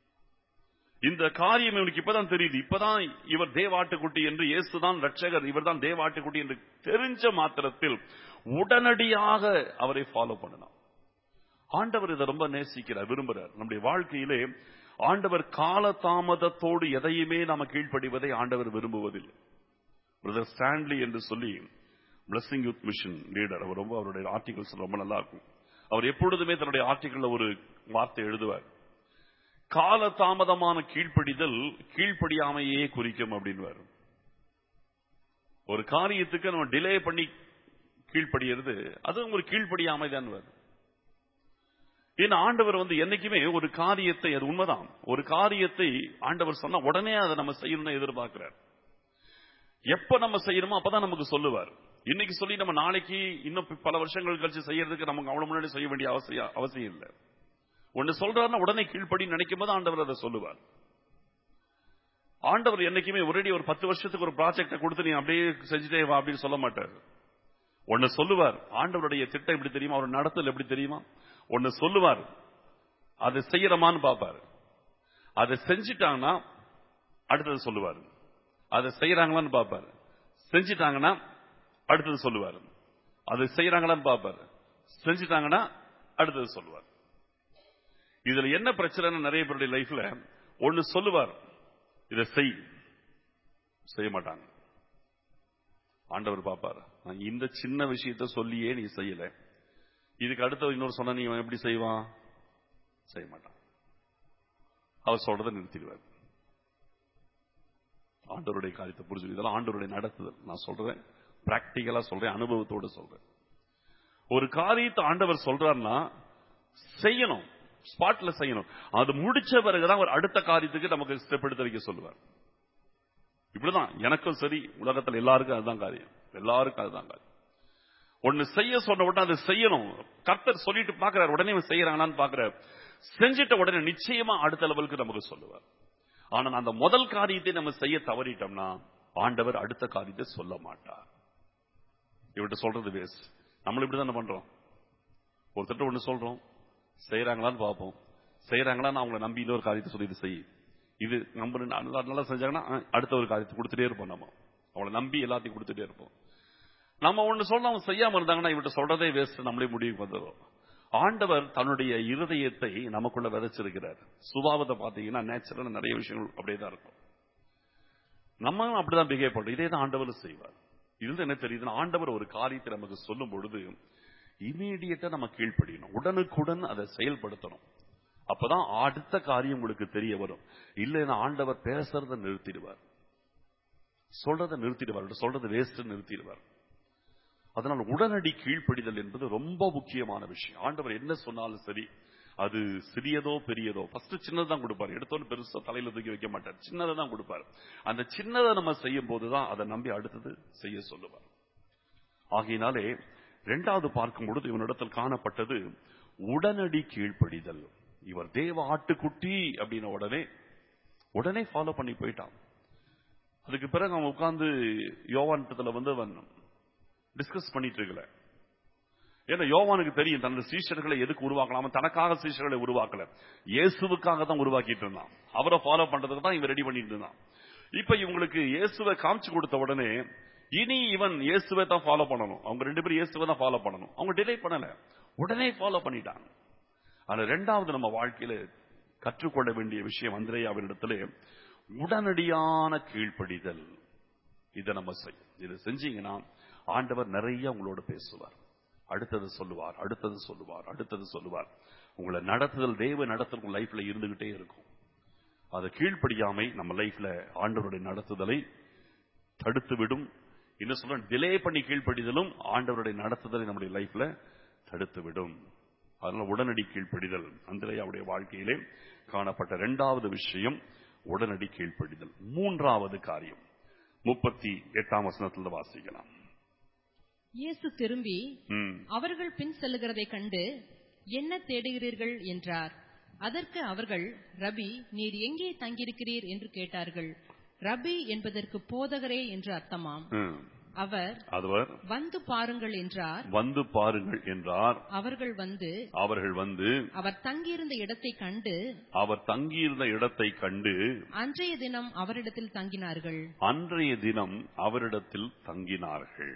இந்த காரியம் இவனுக்கு இப்பதான் தெரியுது இப்பதான் இவர் தேவாட்டுக்குட்டி என்று இயேசுதான் ரட்சகர் இவர்தான் தேவாட்டுக்குட்டி என்று தெரிஞ்ச மாத்திரத்தில் உடனடியாக அவரை ஃபாலோ பண்ணலாம் ஆண்டவர் இதை ரொம்ப நேசிக்கிறார் விரும்புறார் நம்முடைய வாழ்க்கையிலே ஆண்டவர் காலதாமதத்தோடு எதையுமே நாம கீழ்ப்படிவதை ஆண்டவர் விரும்புவதில்லை பிரதர் ஸ்டான்லி என்று சொல்லி பிளஸிங் யூத் மிஷன் லீடர் அவர் ரொம்ப அவருடைய ஆர்டிகல்ஸ் ரொம்ப நல்லா இருக்கும் அவர் எப்பொழுதுமே தன்னுடைய ஆர்டிகல்ல ஒரு வார்த்தை எழுதுவார் காலதாமதமான கீழ்ப்படிதல் கீழ்ப்படியாமையே குறிக்கும் அப்படின்வார் ஒரு காரியத்துக்கு நம்ம டிலே பண்ணி கீழ்ப்படியறது அது ஒரு கீழ்ப்படியாமை தான் ஏன்னா ஆண்டவர் வந்து என்னைக்குமே ஒரு காரியத்தை அது உண்மைதான் ஒரு காரியத்தை ஆண்டவர் சொன்னா உடனே அதை நம்ம செய்யணும்னு எதிர்பார்க்கிறார் எப்ப நம்ம செய்யணுமோ அப்பதான் நமக்கு சொல்லுவார் இன்னைக்கு சொல்லி நம்ம நாளைக்கு இன்னும் பல வருஷங்கள் கழிச்சு செய்யறதுக்கு நமக்கு அவ்வளவு முன்னாடி செய்ய வேண்டிய அவசியம் அவசியம் இல்லை ஒன்னு சொல்றாருன்னா உடனே கீழ்ப்படி நினைக்கும் போது ஆண்டவர் அதை சொல்லுவார் ஆண்டவர் என்னைக்குமே ஒரேடி ஒரு பத்து வருஷத்துக்கு ஒரு ப்ராஜெக்ட கொடுத்து நீ அப்படியே செஞ்சுட்டே வா அப்படின்னு சொல்ல மாட்டார் ஒன்னு சொல்லுவார் ஆண்டவருடைய திட்டம் எப்படி தெரியுமா அவர் நடத்தல் எப்படி தெரியுமா ஒன்னு சொல்லுவார் அதை செய்யறமான்னு பாப்பாரு அதை செஞ்சிட்டாங்கன்னா அடுத்தது சொல்லுவார் அதை செய்யறாங்களான்னு பாப்பாரு செஞ்சிட்டாங்கன்னா அடுத்தது சொல்லுவார் அதை செய்யறாங்களான்னு பாப்பாரு செஞ்சிட்டாங்கன்னா அடுத்தது சொல்லுவார் இதுல என்ன பிரச்சனை நிறைய பேருடைய லைஃப்ல ஒன்னு சொல்லுவார் இதை செய் செய்ய மாட்டாங்க ஆண்டவர் பாப்பாரு நான் இந்த சின்ன விஷயத்த சொல்லியே நீ செய்யல இதுக்கு அடுத்த இன்னொரு சொன்ன நீ இவன் எப்படி செய்வான் செய்ய மாட்டான் அவர் சொல்றதை நிறுத்திடுவார் ஆண்டவருடைய காரியத்தை புரிஞ்சு இதெல்லாம் ஆண்டவருடைய நடத்துதல் நான் சொல்றேன் பிராக்டிக்கலா சொல்றேன் அனுபவத்தோடு சொல்றேன் ஒரு காரியத்தை ஆண்டவர் சொல்றாருன்னா செய்யணும் ஸ்பாட்ல செய்யணும் அது முடிச்ச பிறகுதான் அவர் அடுத்த காரியத்துக்கு நமக்கு ஸ்டெப் எடுத்து வைக்க சொல்லுவார் இப்படிதான் எனக்கும் சரி உலகத்தில் எல்லாருக்கும் அதுதான் காரியம் எல்லாருக்கும் அதுதான் காரியம் ஒன்னு செய்ய சொன்ன உடனே அதை செய்யணும் கர்த்தர் சொல்லிட்டு பாக்குறாரு உடனே இவன் செய்யறாங்களான்னு பாக்குறாரு செஞ்சிட்ட உடனே நிச்சயமா அடுத்த லெவலுக்கு நமக்கு சொல்லுவார் ஆனா அந்த முதல் காரியத்தை நம்ம செய்ய தவறிட்டோம்னா ஆண்டவர் அடுத்த காரியத்தை சொல்ல மாட்டார் இவர்கிட்ட சொல்றது வேஸ்ட் நம்மள இப்படிதானே பண்றோம் ஒருத்தட்ட ஒண்ணு சொல்றோம் செய்யறாங்களான்னு பார்ப்போம் செய்யறாங்களான்னு அவங்கள நம்பி இன்னொரு காரியத்தை சொல்லி இது செய் இது நம்ம நல்லா நல்லா செஞ்சாங்கன்னா அஹ், அடுத்த ஒரு காரியத்தை கொடுத்துட்டே இருப்போம் நம்ம அவங்கள நம்பி எல்லாத்தையும் கொடுத்துட்டே இருப்போம் நம்ம ஒண்ணு சொல்ல அவங்க செய்யாம இருந்தாங்கன்னா இவர்கிட்ட சொல்றதே வேஸ்ட் நம்மளே முடிவுக்கு வந்துடும் ஆண்டவர் தன்னுடைய இருதயத்தை நமக்குள்ள விதைச்சிருக்கிறார் சுபாவத்தை பாத்தீங்கன்னா நேச்சுரலா நிறைய விஷயங்கள் அப்படியே தான் இருக்கும் நம்ம அப்படிதான் பிஹேவ் பண்றோம் இதே தான் ஆண்டவர் செய்வார் இதுல என்ன தெரியுதுன்னா ஆண்டவர் ஒரு காரியத்தை நமக்கு சொல்லும் பொழுது இமீடியட்டா நம்ம கீழ்ப்படியணும் உடனுக்குடன் அதை செயல்படுத்தணும் அப்பதான் அடுத்த காரியம் உங்களுக்கு தெரிய வரும் இல்லைன்னா ஆண்டவர் பேசுறத நிறுத்திடுவார் சொல்றதை நிறுத்திடுவார் சொல்றது வேஸ்ட் நிறுத்திடுவார் அதனால் உடனடி கீழ்ப்படிதல் என்பது ரொம்ப முக்கியமான விஷயம் ஆண்டவர் என்ன சொன்னாலும் சரி அது சிறியதோ பெரியதோ ஃபர்ஸ்ட் சின்னதான் தான் கொடுப்பாரு எடுத்தோன்னு பெருசா தலையில தூக்கி வைக்க மாட்டார் சின்னதை தான் கொடுப்பாரு அந்த சின்னதை நம்ம செய்யும் போதுதான் அதை நம்பி அடுத்தது செய்ய சொல்லுவார் ஆகையினாலே இரண்டாவது பார்க்கும் பொழுது இவனிடத்தில் காணப்பட்டது உடனடி கீழ்ப்படிதல் இவர் தேவ ஆட்டுக்குட்டி அப்படின்ன உடனே உடனே ஃபாலோ பண்ணி போயிட்டான் அதுக்கு பிறகு அவன் உட்கார்ந்து யோவான்டத்துல வந்து அவன் டிஸ்கஸ் பண்ணிட்டு இருக்கல ஏன்னா யோவானுக்கு தெரியும் தன்னோட சீஷர்களை எதுக்கு உருவாக்கலாம் அவன் தனக்காக சீஷர்களை உருவாக்கல இயேசுவுக்காக தான் உருவாக்கிட்டு இருந்தான் அவரை ஃபாலோ பண்றதுக்கு தான் இவன் ரெடி பண்ணிட்டு இருந்தான் இப்ப இவங்களுக்கு இயேசுவை காமிச்சு கொடுத்த உடனே இனி இவன் இயேசுவை தான் ஃபாலோ பண்ணணும் அவங்க ரெண்டு பேரும் இயேசுவை தான் ஃபாலோ பண்ணணும் அவங்க டிலே பண்ணல உடனே ஃபாலோ பண்ணிட்டாங்க ஆனா ரெண்டாவது நம்ம வாழ்க்கையில கற்றுக்கொள்ள வேண்டிய விஷயம் அந்திரையாவினிடத்துல உடனடியான கீழ்ப்படிதல் இதை நம்ம செய்யும் இதை செஞ்சீங்கன்னா ஆண்டவர் நிறைய உங்களோட பேசுவார் அடுத்தது சொல்லுவார் அடுத்தது சொல்லுவார் அடுத்தது சொல்லுவார் உங்களை நடத்துதல் தேவ நடத்துதல் உங்க லைஃப்ல இருந்துகிட்டே இருக்கும் அது கீழ்ப்படியாமை நம்ம லைஃப்ல ஆண்டவருடைய நடத்துதலை தடுத்து விடும் இன்னும் சொல்ல டிலே பண்ணி கீழ்ப்படிதலும் ஆண்டவருடைய நடத்துதலை நம்முடைய லைஃப்ல தடுத்து விடும் அதனால உடனடி கீழ்ப்படிதல் அந்திரையாவுடைய வாழ்க்கையிலே காணப்பட்ட இரண்டாவது விஷயம் உடனடி கீழ்ப்படிதல் மூன்றாவது காரியம் முப்பத்தி எட்டாம் வசனத்தில் வாசிக்கலாம் இயேசு திரும்பி ம். அவர்கள் பின் செல்லுகிறதை கண்டு என்ன தேடுகிறீர்கள் என்றார் அதற்கு அவர்கள் ரபி நீர் எங்கே தங்கியிருக்கிறீர் என்று கேட்டார்கள் ரபி என்பதற்கு போதகரே என்று அர்த்தமாம் ம். அவர் அவர் வந்து பாருங்கள் என்றார் வந்து பாருங்கள் என்றார் அவர்கள் வந்து அவர்கள் வந்து அவர் தங்கியிருந்த இடத்தை கண்டு அவர் தங்கியிருந்த இடத்தை கண்டு அன்றைய தினம் அவரிடத்தில் தங்கினார்கள் அன்றைய தினம் அவரிடத்தில் தங்கினார்கள்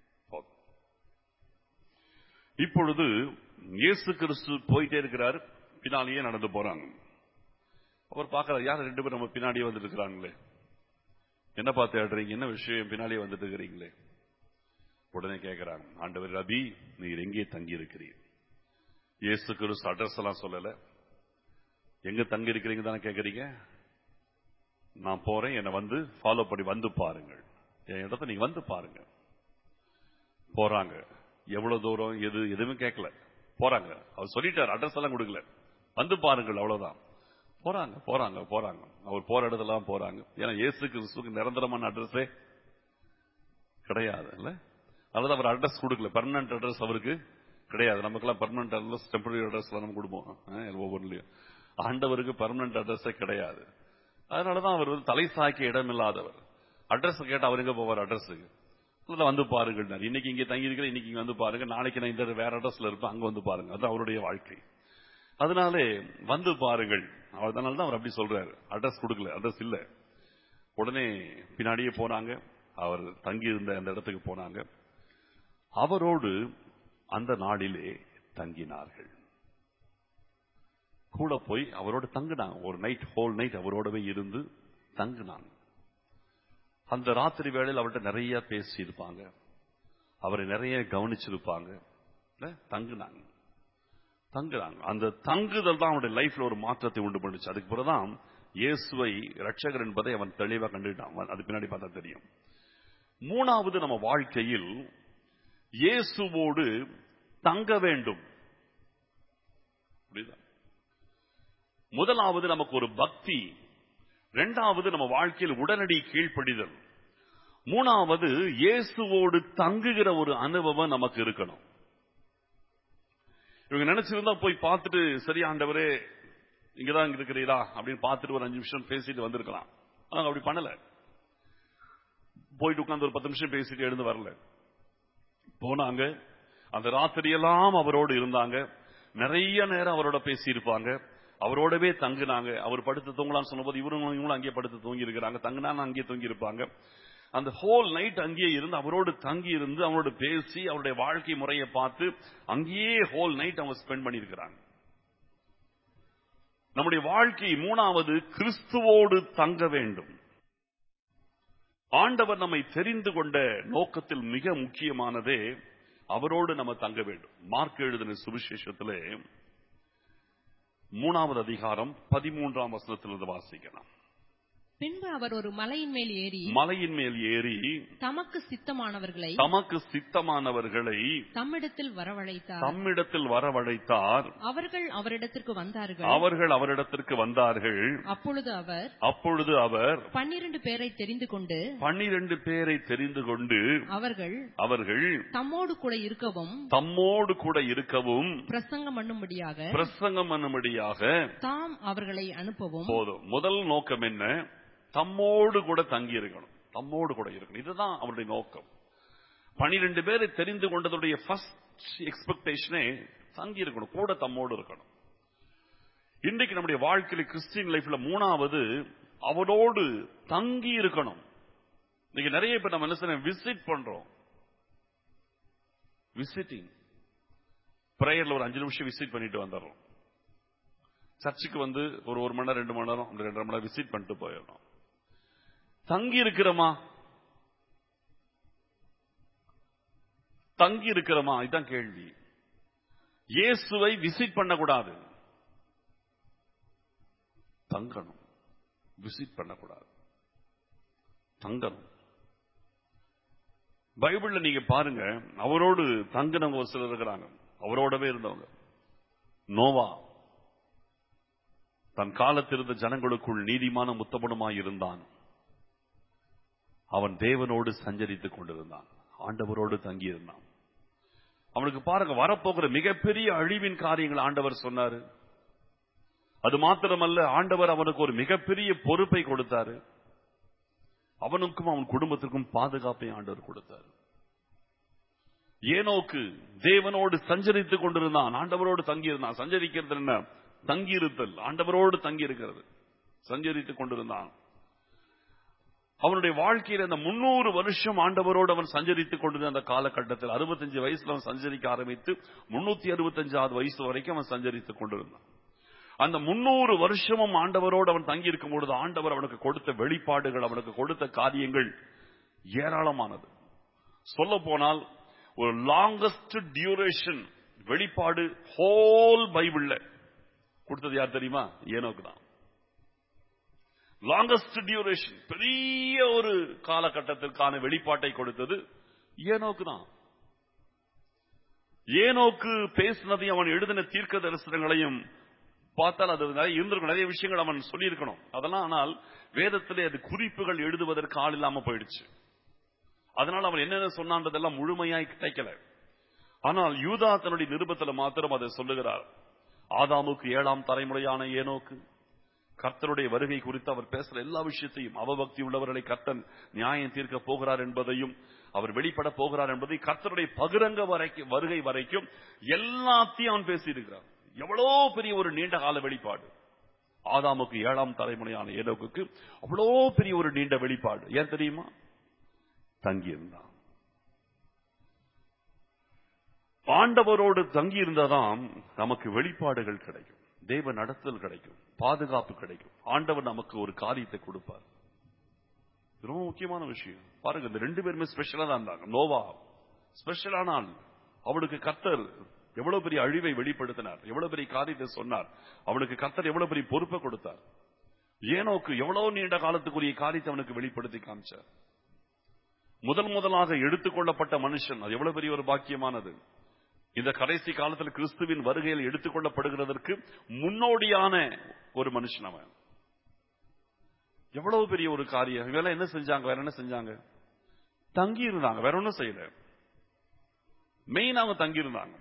இப்பொழுது இயேசு கிறிஸ்து போயிட்டே இருக்கிறார் பின்னாலேயே நடந்து போறாங்க அவர் பார்க்கறார் யார் ரெண்டு பேரும் நம்ம பின்னாடியே வந்துட்டு இருக்கிறாங்களே என்ன பார்த்து ஆடுறீங்க என்ன விஷயம் பின்னாலேயே வந்துட்டு இருக்கிறீங்களே உடனே கேட்கிறாங்க ஆண்டவர் ரபி நீர் எங்கே தங்கி இருக்கிறீர் இயேசு கிறிஸ்து அட்ரஸ் எல்லாம் சொல்லல எங்க தங்கி இருக்கிறீங்க தானே கேட்கறீங்க நான் போறேன் என்னை வந்து ஃபாலோ பண்ணி வந்து பாருங்கள் என் இடத்த நீங்க வந்து பாருங்க போறாங்க எவ்வளவு தூரம் எது எதுவுமே கேட்கல போறாங்க அவர் சொல்லிட்டார் அட்ரஸ் எல்லாம் கொடுக்கல வந்து பாருங்கள் அவ்வளவுதான் போறாங்க போறாங்க போறாங்க அவர் போற இடத்துலாம் போறாங்க ஏன்னா இயேசு கிறிஸ்துக்கு நிரந்தரமான அட்ரஸே கிடையாது இல்ல அதாவது அவர் அட்ரஸ் கொடுக்கல பெர்மனன்ட் அட்ரஸ் அவருக்கு கிடையாது நமக்கெல்லாம் பெர்மனன்ட் அட்ரஸ் டெம்பரரி அட்ரஸ் நம்ம கொடுப்போம் அஹ், ஒவ்வொன்றுலயும் ஆண்டவருக்கு பெர்மனன்ட் அட்ரஸே கிடையாது அதனாலதான் அவர் வந்து தலை சாய்க்க இடம் இல்லாதவர் அட்ரஸ் கேட்டா அவர் எங்க போவார் அட்ரஸுக்கு இல்ல வந்து பாருங்கள் இன்னைக்கு இங்க தங்கி இருக்கிற இன்னைக்கு இங்க வந்து பாருங்க நாளைக்கு நான் இந்த வேற அட்ரஸ்ல இருப்பேன் அங்க வந்து பாருங்க அது அவருடைய வாழ்க்கை அதனாலே வந்து பாருங்கள் அதனால தான் அவர் அப்படி சொல்றாரு அட்ரஸ் கொடுக்கல அட்ரஸ் இல்ல உடனே பின்னாடியே போனாங்க அவர் தங்கி இருந்த அந்த இடத்துக்கு போனாங்க அவரோடு அந்த நாளிலே தங்கினார்கள் கூட போய் அவரோட தங்கினாங்க ஒரு நைட் ஹோல் நைட் அவரோடவே இருந்து தங்கினாங்க அந்த ராத்திரி வேளையில் அவர்கிட்ட நிறைய பேசியிருப்பாங்க அவரை நிறைய கவனிச்சிருப்பாங்க இல்ல? தங்குனாங்க தங்குறாங்க அந்த தங்குதல் தான் அவனுடைய லைஃப்ல ஒரு மாற்றத்தை உண்டு பண்ணுச்சு அதுக்கு பிறகுதான் இயேசுவை ரட்சகர் என்பதை அவன் தெளிவா கண்டுட்டான் அது பின்னாடி பார்த்தா தெரியும் மூணாவது நம்ம வாழ்க்கையில் இயேசுவோடு தங்க வேண்டும் புரியுதா? முதலாவது நமக்கு ஒரு பக்தி இரண்டாவது நம்ம வாழ்க்கையில் உடனடி கீழ்ப்படிதல் மூணாவது இயேசுவோடு தங்குகிற ஒரு அனுபவம் நமக்கு இருக்கணும் இவங்க நினைச்சிருந்தா போய் பார்த்துட்டு சரி ஆண்டவரே இங்கதான் இருக்கிறீரா அப்படின்னு பார்த்துட்டு ஒரு அஞ்சு நிமிஷம் பேசிட்டு வந்திருக்கலாம் ஆனா அப்படி பண்ணல போயிட்டு உட்கார்ந்து ஒரு பத்து நிமிஷம் பேசிட்டு எழுந்து வரல போனாங்க அந்த ராத்திரியெல்லாம் அவரோடு இருந்தாங்க நிறைய நேரம் அவரோட பேசியிருப்பாங்க அவரோடவே தங்குனாங்க அவர் படுத்து தூங்கலாம்னு சொன்னபோது இவரும் இவங்களும் அங்கேயே படுத்து தூங்கி இருக்கிறாங்க தங்குனா அங்கேயே தூங்கி இருப்பாங்க அந்த ஹோல் நைட் அங்கேயே இருந்து அவரோடு தங்கி இருந்து அவரோட பேசி அவருடைய வாழ்க்கை முறையை பார்த்து அங்கேயே ஹோல் நைட் அவங்க ஸ்பெண்ட் பண்ணியிருக்கிறாங்க நம்முடைய வாழ்க்கை மூணாவது கிறிஸ்துவோடு தங்க வேண்டும் ஆண்டவர் நம்மை தெரிந்து கொண்ட நோக்கத்தில் மிக முக்கியமானதே அவரோடு நம்ம தங்க வேண்டும் மார்க் எழுதின சுவிசேஷத்திலே மூணாவது அதிகாரம் பதிமூன்றாம் வசனத்திலிருந்து வாசிக்கலாம் பின்பு அவர் ஒரு மலையின் மேல் ஏறி மலையின் மேல் ஏறி தமக்கு சித்தமானவர்களை தமக்கு சித்தமானவர்களை தம்மிடத்தில் வரவழைத்தார் தம்மிடத்தில் வரவழைத்தார் அவர்கள் அவரிடத்திற்கு வந்தார்கள் அவர்கள் அவரிடத்திற்கு வந்தார்கள் அப்பொழுது அவர் அப்பொழுது அவர் பன்னிரண்டு பேரை தெரிந்து கொண்டு பன்னிரண்டு பேரை தெரிந்து கொண்டு அவர்கள் அவர்கள் தம்மோடு கூட இருக்கவும் தம்மோடு கூட இருக்கவும் பிரசங்கம் பண்ணும்படியாக பிரசங்கம் பண்ணும்படியாக தாம் அவர்களை அனுப்பவும் போதும் முதல் நோக்கம் என்ன தம்மோடு கூட தங்கி இருக்கணும் தம்மோடு கூட இருக்கணும் இதுதான் அவருடைய நோக்கம் பனிரெண்டு பேரை தெரிந்து கொண்டதுடைய ஃபர்ஸ்ட் எக்ஸ்பெக்டேஷனே தங்கி இருக்கணும் கூட தம்மோடு இருக்கணும் இன்றைக்கு நம்முடைய வாழ்க்கையில கிறிஸ்டியன் லைஃப்ல மூணாவது அவரோடு தங்கி இருக்கணும் இன்னைக்கு நிறைய பேர் நம்ம என்ன செய்யணும் விசிட் பண்றோம் விசிட்டிங் பிரேயர்ல ஒரு அஞ்சு நிமிஷம் விசிட் பண்ணிட்டு வந்துடுறோம் சர்ச்சுக்கு வந்து ஒரு ஒரு மணி நேரம் ரெண்டு மணி நேரம் அந்த ரெண்டரை மணி நேரம் விசிட் பண்ணிட்டு போயிடணும் தங்கி இருக்கிறோமா தங்கி இருக்கிறோமா இதுதான் கேள்வி இயேசுவை விசிட் பண்ணக்கூடாது தங்கணும் விசிட் பண்ணக்கூடாது தங்கணும் பைபிள்ல நீங்க பாருங்க அவரோடு தங்கினவங்க ஒரு சிலர் இருக்கிறாங்க அவரோடவே இருந்தவங்க நோவா தன் காலத்தில் இருந்த ஜனங்களுக்குள் நீதிமான முத்தமனுமாய் இருந்தான் அவன் தேவனோடு சஞ்சரித்துக் கொண்டிருந்தான் ஆண்டவரோடு தங்கியிருந்தான் அவனுக்கு பாருங்க வரப்போகிற மிகப்பெரிய அழிவின் காரியங்கள் ஆண்டவர் சொன்னாரு அது மாத்திரமல்ல ஆண்டவர் அவனுக்கு ஒரு மிகப்பெரிய பொறுப்பை கொடுத்தாரு அவனுக்கும் அவன் குடும்பத்திற்கும் பாதுகாப்பை ஆண்டவர் கொடுத்தார் ஏனோக்கு தேவனோடு சஞ்சரித்துக் கொண்டிருந்தான் ஆண்டவரோடு தங்கியிருந்தான் சஞ்சரிக்கிறது என்ன தங்கியிருத்தல் ஆண்டவரோடு தங்கி இருக்கிறது சஞ்சரித்துக் கொண்டிருந்தான் அவனுடைய வாழ்க்கையில் அந்த முன்னூறு வருஷம் ஆண்டவரோடு அவன் சஞ்சரித்துக் கொண்டிருந்த அந்த காலகட்டத்தில் அறுபத்தஞ்சு வயசுல அவன் சஞ்சரிக்க ஆரம்பித்து முன்னூத்தி அறுபத்தஞ்சாவது வயசு வரைக்கும் அவன் சஞ்சரித்துக் கொண்டிருந்தான் அந்த முன்னூறு வருஷமும் ஆண்டவரோடு அவன் தங்கி இருக்கும் பொழுது ஆண்டவர் அவனுக்கு கொடுத்த வெளிப்பாடுகள் அவனுக்கு கொடுத்த காரியங்கள் ஏராளமானது சொல்ல போனால் ஒரு லாங்கஸ்ட் டியூரேஷன் வெளிப்பாடு ஹோல் பைபிள்ல கொடுத்தது யார் தெரியுமா ஏனோக்கு தான் லாங்கஸ்ட் டியூரேஷன் பெரிய ஒரு காலகட்டத்திற்கான வெளிப்பாட்டை கொடுத்தது ஏனோக்கு தான் ஏனோக்கு பேசினதையும் அவன் எழுதின தீர்க்க தரிசனங்களையும் பார்த்தால் அது நிறைய இருந்திருக்கும் நிறைய விஷயங்கள் அவன் சொல்லியிருக்கணும் அதெல்லாம் ஆனால் வேதத்திலே அது குறிப்புகள் எழுதுவதற்கு ஆள் இல்லாம போயிடுச்சு அதனால அவன் என்னென்ன சொன்னான்றதெல்லாம் முழுமையாய் கிடைக்கல ஆனால் யூதா தன்னுடைய நிருபத்தில் மாத்திரம் அதை சொல்லுகிறார் ஆதாமுக்கு ஏழாம் தலைமுறையான ஏனோக்கு கர்த்தருடைய வருகை குறித்து அவர் பேசுற எல்லா விஷயத்தையும் அவபக்தி உள்ளவர்களை கர்த்தன் நியாயம் தீர்க்க போகிறார் என்பதையும் அவர் வெளிப்பட போகிறார் என்பதை கர்த்தருடைய பகிரங்க வரைக்கும் வருகை வரைக்கும் எல்லாத்தையும் அவன் பேசியிருக்கிறார் எவ்வளோ பெரிய ஒரு நீண்ட கால வெளிப்பாடு ஆதாமுக்கு ஏழாம் தலைமுறையான ஏனோக்கு அவ்வளோ பெரிய ஒரு நீண்ட வெளிப்பாடு ஏன் தெரியுமா தங்கியிருந்தான் ஆண்டவரோடு தங்கி இருந்தாதான் நமக்கு வெளிப்பாடுகள் கிடைக்கும் தெய்வ நடத்தல் கிடைக்கும் பாதுகாப்பு கிடைக்கும் ஆண்டவர் நமக்கு ஒரு காரியத்தை கொடுப்பார் இது ரொம்ப முக்கியமான விஷயம் பாருங்க இந்த ரெண்டு பேருமே ஸ்பெஷலா தான் இருந்தாங்க நோவா ஸ்பெஷலான ஆள் அவனுக்கு கர்த்தர் எவ்வளவு பெரிய அழிவை வெளிப்படுத்தினார் எவ்வளவு பெரிய காரியத்தை சொன்னார் அவனுக்கு கர்த்தர் எவ்வளவு பெரிய பொறுப்பை கொடுத்தார் ஏனோக்கு எவ்வளவு நீண்ட காலத்துக்குரிய காரியத்தை அவனுக்கு வெளிப்படுத்தி காமிச்சார் முதல் முதலாக எடுத்துக்கொள்ளப்பட்ட மனுஷன் அது எவ்வளவு பெரிய ஒரு பாக்கியமானது இந்த கடைசி காலத்தில் கிறிஸ்துவின் வருகையில் எடுத்துக்கொள்ளப்படுகிறதற்கு முன்னோடியான ஒரு மனுஷன் அவன் எவ்வளவு பெரிய ஒரு காரியம் இவெல்லாம் என்ன செஞ்சாங்க வேற என்ன செஞ்சாங்க தங்கி இருந்தாங்க வேற ஒன்றும் செய்யல மெயின் அவங்க தங்கி இருந்தாங்க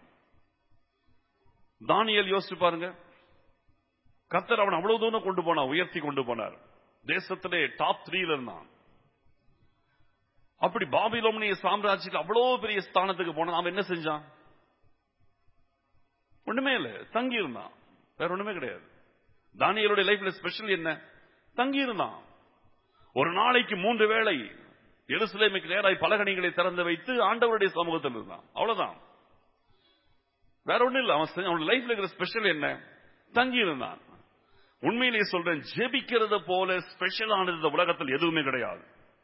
தானியல் யோசிச்சு பாருங்க கத்தர் அவன் அவ்வளவு தூரம் கொண்டு போனார் உயர்த்தி கொண்டு போனார் தேசத்திலே டாப் த்ரீல இருந்தான் அப்படி பாபிலோமனிய சாம்ராஜ்யத்தில் அவ்வளவு பெரிய ஸ்தானத்துக்கு போனான் அவன் என்ன செஞ்சான் ஒண்ணுமே இல்ல தங்கி இருந்தான் வேற ஒண்ணுமே கிடையாது தானியலுடைய லைஃப்ல ஸ்பெஷல் என்ன தங்கி இருந்தான் ஒரு நாளைக்கு மூன்று வேளை எருசலேமுக்கு நேராய் பலகணிகளை திறந்து வைத்து ஆண்டவருடைய சமூகத்தில் இருந்தான் அவ்வளவுதான் வேற ஒண்ணும் இல்ல அவன் அவன் லைஃப்ல இருக்கிற ஸ்பெஷல் என்ன தங்கி இருந்தான் உண்மையிலேயே சொல்றேன் ஜெபிக்கிறது போல ஸ்பெஷலானது இந்த உலகத்தில் எதுவுமே கிடையாது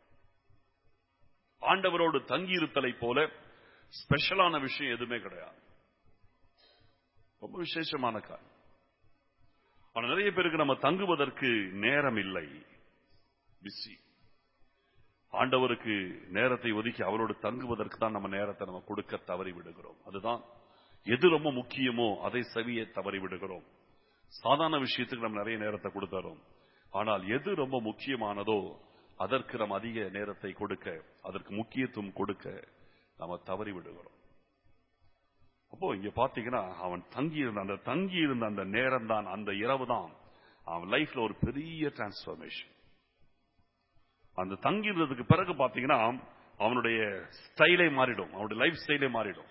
ஆண்டவரோடு தங்கியிருத்தலை போல ஸ்பெஷலான விஷயம் எதுவுமே கிடையாது ரொம்ப விசேஷமான காரியம் ஆனா நிறைய பேருக்கு நம்ம தங்குவதற்கு நேரம் இல்லை பிஸி ஆண்டவருக்கு நேரத்தை ஒதுக்கி அவரோடு தங்குவதற்கு தான் நம்ம நேரத்தை நம்ம கொடுக்க தவறி விடுகிறோம் அதுதான் எது ரொம்ப முக்கியமோ அதை செவிய தவறி விடுகிறோம் சாதாரண விஷயத்துக்கு நம்ம நிறைய நேரத்தை கொடுத்துறோம் ஆனால் எது ரொம்ப முக்கியமானதோ அதற்கு நம்ம அதிக நேரத்தை கொடுக்க அதற்கு முக்கியத்துவம் கொடுக்க நாம தவறி விடுகிறோம் அப்போ இங்க பாத்தீங்கன்னா அவன் தங்கி இருந்த அந்த தங்கி இருந்த அந்த நேரம் தான் அந்த இரவு தான் அவன் லைஃப்ல ஒரு பெரிய டிரான்ஸ்பர்மேஷன் அந்த தங்கி இருந்ததுக்கு பிறகு பாத்தீங்கன்னா அவனுடைய ஸ்டைலே மாறிடும் அவனுடைய லைஃப் ஸ்டைலே மாறிடும்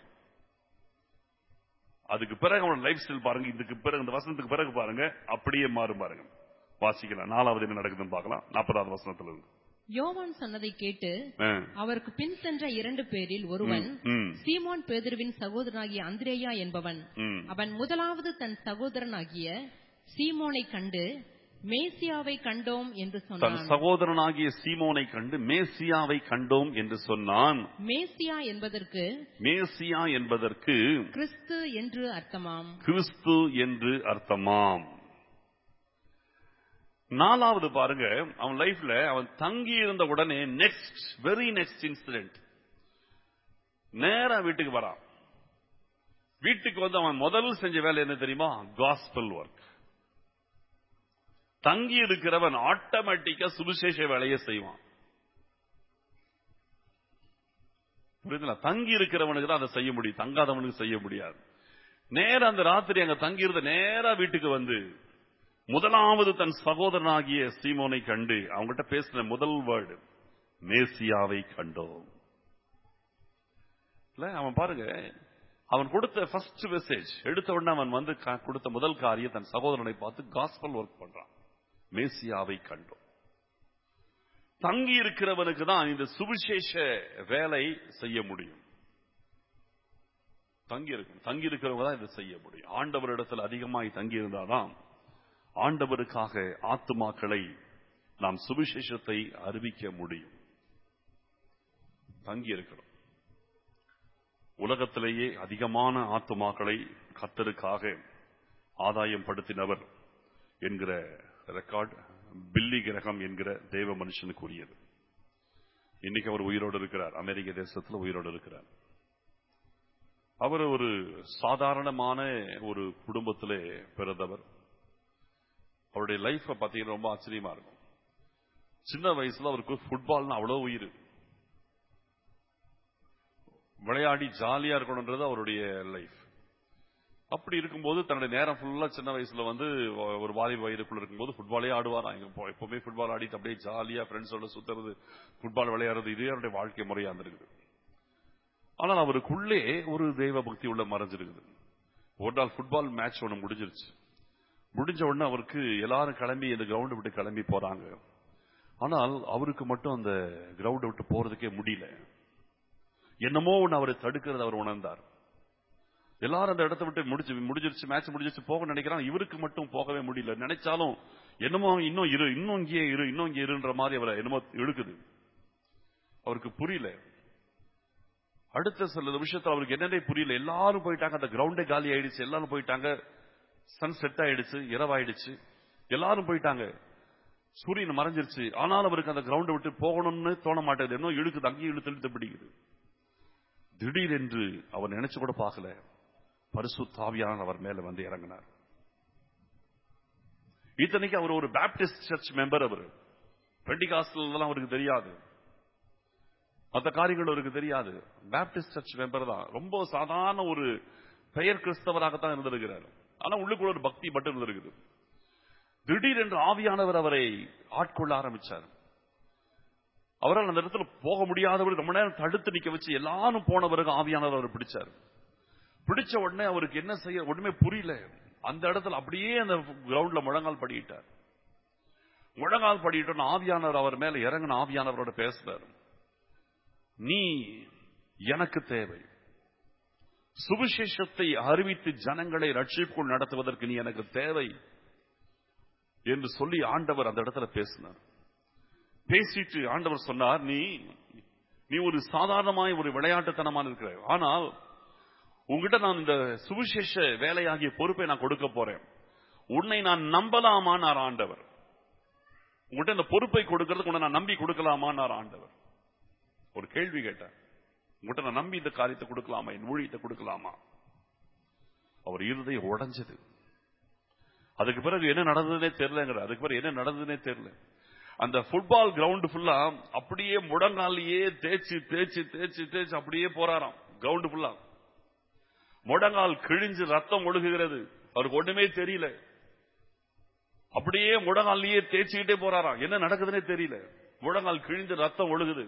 அதுக்கு பிறகு அவனோட லைஃப் ஸ்டைல் பாருங்க இதுக்கு பிறகு இந்த வசனத்துக்கு பிறகு பாருங்க அப்படியே மாறும் பாருங்க வாசிக்கலாம் நாலாவது என்ன நடக்குதுன்னு பார்க்கலாம் நாற்பதாவது வசனத்துல இருந்து யோவான் சொன்னதை கேட்டு ஆ. அவருக்கு பின் சென்ற இரண்டு பேரில் ஒருவன் ம், சீமோன் பேதுருவின் சகோதரனாகிய அந்திரேயா என்பவன் ம். அவன் முதலாவது தன் சகோதரனாகிய சீமோனை கண்டு மேசியாவை கண்டோம் என்று தன் சொன்னான் சகோதரனாகிய சீமோனை கண்டு மேசியாவை கண்டோம் என்று சொன்னான் மேசியா என்பதற்கு மேசியா என்பதற்கு கிறிஸ்து என்று அர்த்தமாம் கிறிஸ்து என்று அர்த்தமாம் நாலாவது பாருங்க அவன் லைஃப்ல அவன் தங்கி இருந்த உடனே நெக்ஸ்ட் வெரி நெக்ஸ்ட் இன்சிடென்ட் நேரா வீட்டுக்கு வரான் வீட்டுக்கு வந்து அவன் முதல் செஞ்ச வேலை என்ன தெரியுமா காஸ்பல் ஒர்க் தங்கி இருக்கிறவன் ஆட்டோமேட்டிக்கா சுவிசேஷ வேலையை செய்வான் புரியுதுங்களா தங்கி இருக்கிறவனுக்கு தான் அதை செய்ய முடியும் தங்காதவனுக்கு செய்ய முடியாது நேரா அந்த ராத்திரி அங்க தங்கி இருந்த நேரா வீட்டுக்கு வந்து முதலாவது தன் சகோதரனாகிய சீமோனை கண்டு அவங்ககிட்ட பேசின முதல் வேர்டு மேசியாவை கண்டோம் இல்ல அவன் பாருங்க அவன் கொடுத்த ஃபர்ஸ்ட் மெசேஜ் எடுத்த உடனே அவன் வந்து கா- கொடுத்த முதல் காரியம் தன் சகோதரனை பார்த்து காஸ்பல் ஒர்க் பண்றான் மேசியாவை கண்டோம் தங்கி இருக்கிறவனுக்கு தான் இந்த சுவிசேஷ வேலை செய்ய முடியும் தங்கி இருக்கும் தங்கி இருக்கிறவங்க தான் இதை செய்ய முடியும் ஆண்டவரிடத்தில் அதிகமாய் தங்கி இருந்தாதான் ஆண்டவருக்காக ஆத்துமாக்களை நாம் சுவிசேஷத்தை அறிவிக்க முடியும் தங்கி இருக்கிறோம் உலகத்திலேயே அதிகமான ஆத்துமாக்களை கத்தருக்காக ஆதாயம் படுத்தினவர் என்கிற ரெக்கார்ட் பில்லி கிரகம் என்கிற தேவ மனுஷனுக்குரியது இன்னைக்கு அவர் உயிரோடு இருக்கிறார் அமெரிக்க தேசத்தில் உயிரோடு இருக்கிறார் அவர் ஒரு சாதாரணமான ஒரு குடும்பத்திலே பிறந்தவர் அவருடைய லைஃப் பாத்தீங்கன்னா ரொம்ப ஆச்சரியமா இருக்கும் சின்ன வயசுல அவருக்கு ஃபுட்பால்னு அவ்வளவு உயிர் விளையாடி ஜாலியா இருக்கணும்ன்றது அவருடைய லைஃப் அப்படி இருக்கும்போது தன்னுடைய நேரம் ஃபுல்லா சின்ன வயசுல வந்து ஒரு வாலிப வயதுக்குள்ள இருக்கும்போது ஃபுட்பாலே ஆடுவாராம் இங்க எப்போ- எப்பவுமே ஃபுட்பால் ஆடிட்டு அப்படியே ஜாலியா ஃப்ரெண்ட்ஸோட சுத்துறது ஃபுட்பால் விளையாடுறது இதுவே அவருடைய வாழ்க்கை முறையா இருந்திருக்குது ஆனால் அவருக்குள்ளே ஒரு தெய்வ பக்தி உள்ள மறைஞ்சிருக்குது ஒரு நாள் ஃபுட்பால் மேட்ச் ஒன்று முடிஞ்சிருச்சு முடிஞ்ச உடனே அவருக்கு எல்லாரும் கிளம்பி இந்த கிரவுண்ட் விட்டு கிளம்பி போறாங்க ஆனால் அவருக்கு மட்டும் அந்த கிரவுண்ட் விட்டு போறதுக்கே முடியல என்னமோ ஒன்று அவரை தடுக்கிறது அவர் உணர்ந்தார் எல்லாரும் அந்த இடத்த விட்டு முடிச்சு முடிஞ்சிருச்சு மேட்ச் முடிஞ்சிருச்சு போக நினைக்கிறான் இவருக்கு மட்டும் போகவே முடியல நினைச்சாலும் என்னமோ இன்னும் இரு இன்னும் இங்கேயே இரு இன்னும் இங்கே இருன்ற மாதிரி அவரை என்னமோ இழுக்குது அவருக்கு புரியல அடுத்த சில நிமிஷத்துல அவருக்கு என்னன்னே புரியல எல்லாரும் போயிட்டாங்க அந்த கிரவுண்டே காலி ஆயிடுச்சு எல்லாரும் போயிட்டாங்க சன் செட் ஆயிடுச்சு இரவாயிடுச்சு எல்லாரும் போயிட்டாங்க சூரியன் மறைஞ்சிருச்சு ஆனாலும் அவருக்கு அந்த கிரவுண்டை விட்டு போகணும்னு தோண மாட்டேங்குது இன்னும் இழுக்குது அங்கேயும் இழுத்து இழுத்து பிடிக்குது திடீரென்று அவர் நினைச்சு கூட பார்க்கல பரிசு தாவியான அவர் மேல வந்து இறங்கினார் இத்தனைக்கு அவர் ஒரு பேப்டிஸ்ட் சர்ச் மெம்பர் அவர் பெண்டிகாஸ்டல் அவருக்கு தெரியாது மற்ற காரியங்கள் அவருக்கு தெரியாது பேப்டிஸ்ட் சர்ச் மெம்பர் தான் ரொம்ப சாதாரண ஒரு பெயர் கிறிஸ்தவராகத்தான் இருந்திருக்கிறார் ஆனா உள்ளுக்குள்ள ஒரு பக்தி மட்டும் இருந்திருக்குது திடீரென்று ஆவியானவர் அவரை ஆட்கொள்ள ஆரம்பிச்சார் அவரால் அந்த இடத்துல போக முடியாதவர் ரொம்ப நேரம் தடுத்து நிக்க வச்சு எல்லாரும் போனவருக்கு ஆவியானவர் அவர் பிடிச்சார் பிடிச்ச உடனே அவருக்கு என்ன செய்ய ஒண்ணுமே புரியல அந்த இடத்துல அப்படியே அந்த கிரவுண்ட்ல முழங்கால் படியிட்டார் முழங்கால் படியிட்டோன்னு ஆவியானவர் அவர் மேல இறங்கின ஆவியானவரோட பேசுறார் நீ எனக்கு தேவை சுவிசேஷத்தை அறிவித்து ஜனங்களை ரட்சிப்புக்குள் நடத்துவதற்கு நீ எனக்கு தேவை என்று சொல்லி ஆண்டவர் அந்த இடத்துல பேசினார் பேசிட்டு ஆண்டவர் சொன்னார் நீ நீ ஒரு சாதாரணமாய் ஒரு விளையாட்டுத்தனமான இருக்கிற ஆனால் உங்ககிட்ட நான் இந்த சுவிசேஷ வேலையாகிய பொறுப்பை நான் கொடுக்க போறேன் உன்னை நான் நம்பலாமான்னார் ஆண்டவர் உங்கள்கிட்ட இந்த பொறுப்பை கொடுக்கறதுக்கு உன்னை நான் நம்பி கொடுக்கலாமான்னார் ஆண்டவர் ஒரு கேள்வி கேட்டேன் உங்கள்கிட்ட நான் நம்பி இந்த காரியத்தை கொடுக்கலாமா என் ஊழியத்தை கொடுக்கலாமா அவர் இருதயம் உடைஞ்சது அதுக்கு பிறகு என்ன நடந்ததுனே தெரியலங்கிற அதுக்கு பிறகு என்ன நடந்ததுனே தெரியல அந்த ஃபுட்பால் கிரவுண்ட் ஃபுல்லா அப்படியே முடங்காலேயே தேய்ச்சி தேய்ச்சி தேய்ச்சி தேய்ச்சி அப்படியே போறாராம் கிரவுண்ட் ஃபுல்லா முடங்கால் கிழிஞ்சு ரத்தம் ஒழுகுகிறது அவருக்கு ஒண்ணுமே தெரியல அப்படியே முடங்காலேயே தேய்ச்சிக்கிட்டே போறாராம் என்ன நடக்குதுன்னே தெரியல முடங்கால் கிழிஞ்சு ரத்தம் ஒழுகுது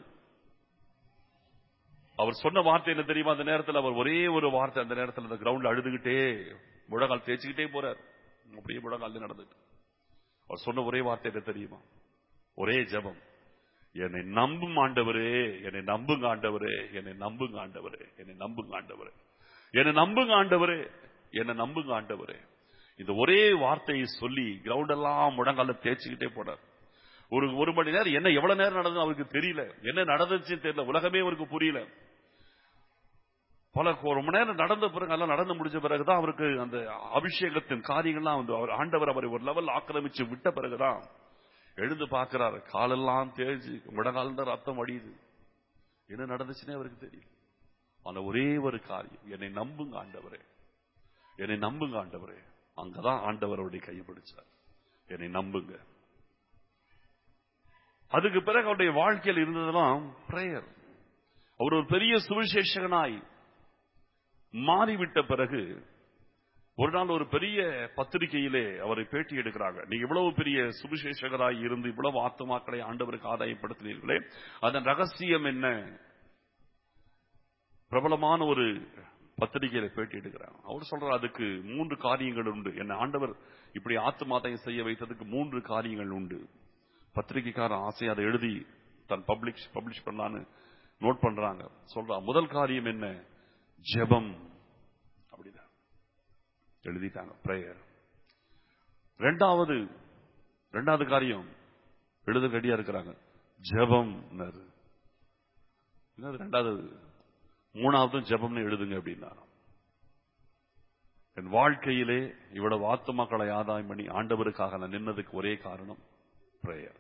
அவர் சொன்ன வார்த்தை என்ன தெரியுமா அந்த நேரத்தில் அவர் ஒரே ஒரு வார்த்தை அந்த நேரத்தில் அந்த கிரவுண்ட்ல அழுதுகிட்டே முழங்கால் தேய்ச்சிக்கிட்டே போறார் அப்படியே முழங்கால் நடந்துட்டு அவர் சொன்ன ஒரே வார்த்தை என்ன தெரியுமா ஒரே ஜெபம் என்னை நம்பும் ஆண்டவரே என்னை நம்புங்க ஆண்டவரே என்னை நம்புங்க ஆண்டவரே என்னை நம்புங்க ஆண்டவரே என்னை நம்புங்க ஆண்டவரே என்னை நம்புங்க ஆண்டவரே இந்த ஒரே வார்த்தையை சொல்லி கிரவுண்ட் எல்லாம் முழங்கால தேய்ச்சிக்கிட்டே போனார் ஒரு ஒரு மணி நேரம் என்ன எவ்வளவு நேரம் நடந்தது அவருக்கு தெரியல என்ன நடந்துச்சுன்னு தெரியல உலகமே அவருக்கு புரியல பல ஒரு மணி நேரம் நடந்த பிறகு எல்லாம் நடந்து முடிஞ்ச பிறகுதான் அவருக்கு அந்த அபிஷேகத்தின் காரியங்கள்லாம் வந்து அவர் ஆண்டவர் அவரை ஒரு லெவல் ஆக்கிரமிச்சு விட்ட பிறகுதான் எழுந்து பார்க்கிறாரு காலெல்லாம் தேய்ச்சி முடங்கால் தான் ரத்தம் வடியுது என்ன நடந்துச்சுன்னே அவருக்கு தெரியும் ஆனா ஒரே ஒரு காரியம் என்னை நம்புங்க ஆண்டவரே என்னை நம்புங்க ஆண்டவரே அங்கதான் ஆண்டவர் அவருடைய கையை பிடிச்சார் என்னை நம்புங்க அதுக்கு பிறகு அவருடைய வாழ்க்கையில் இருந்ததெல்லாம் பிரேயர் அவர் ஒரு பெரிய சுவிசேஷகனாய் மாறிவிட்ட பிறகு ஒரு நாள் ஒரு பெரிய பத்திரிகையிலே அவரை பேட்டி எடுக்கிறாங்க நீங்க இவ்வளவு பெரிய சுவிசேஷகராய் இருந்து இவ்வளவு ஆத்மாக்களை ஆண்டவருக்கு ஆதாயப்படுத்தினீர்களே அதன் ரகசியம் என்ன பிரபலமான ஒரு பத்திரிகையில பேட்டி எடுக்கிறாங்க அவர் சொல்றார் அதுக்கு மூன்று காரியங்கள் உண்டு என்ன ஆண்டவர் இப்படி ஆத்மாதாயம் செய்ய வைத்ததுக்கு மூன்று காரியங்கள் உண்டு பத்திரிகைக்காரன் ஆசை அதை எழுதி தன் பப்ளிஷ் பப்ளிஷ் பண்ணலான்னு நோட் பண்றாங்க சொல்றா முதல் காரியம் என்ன ஜெபம் அப்படிதான் எழுதிட்டாங்க பிரேயர் ரெண்டாவது ரெண்டாவது காரியம் எழுத ரெடியா இருக்கிறாங்க ஜெபம் என்னது ரெண்டாவது மூணாவதும் ஜெபம்னு எழுதுங்க அப்படின்னா என் வாழ்க்கையிலே இவ்வளவு ஆத்துமாக்களை ஆதாயம் பண்ணி ஆண்டவருக்காக நான் நின்னதுக்கு ஒரே காரணம் பிரேயர்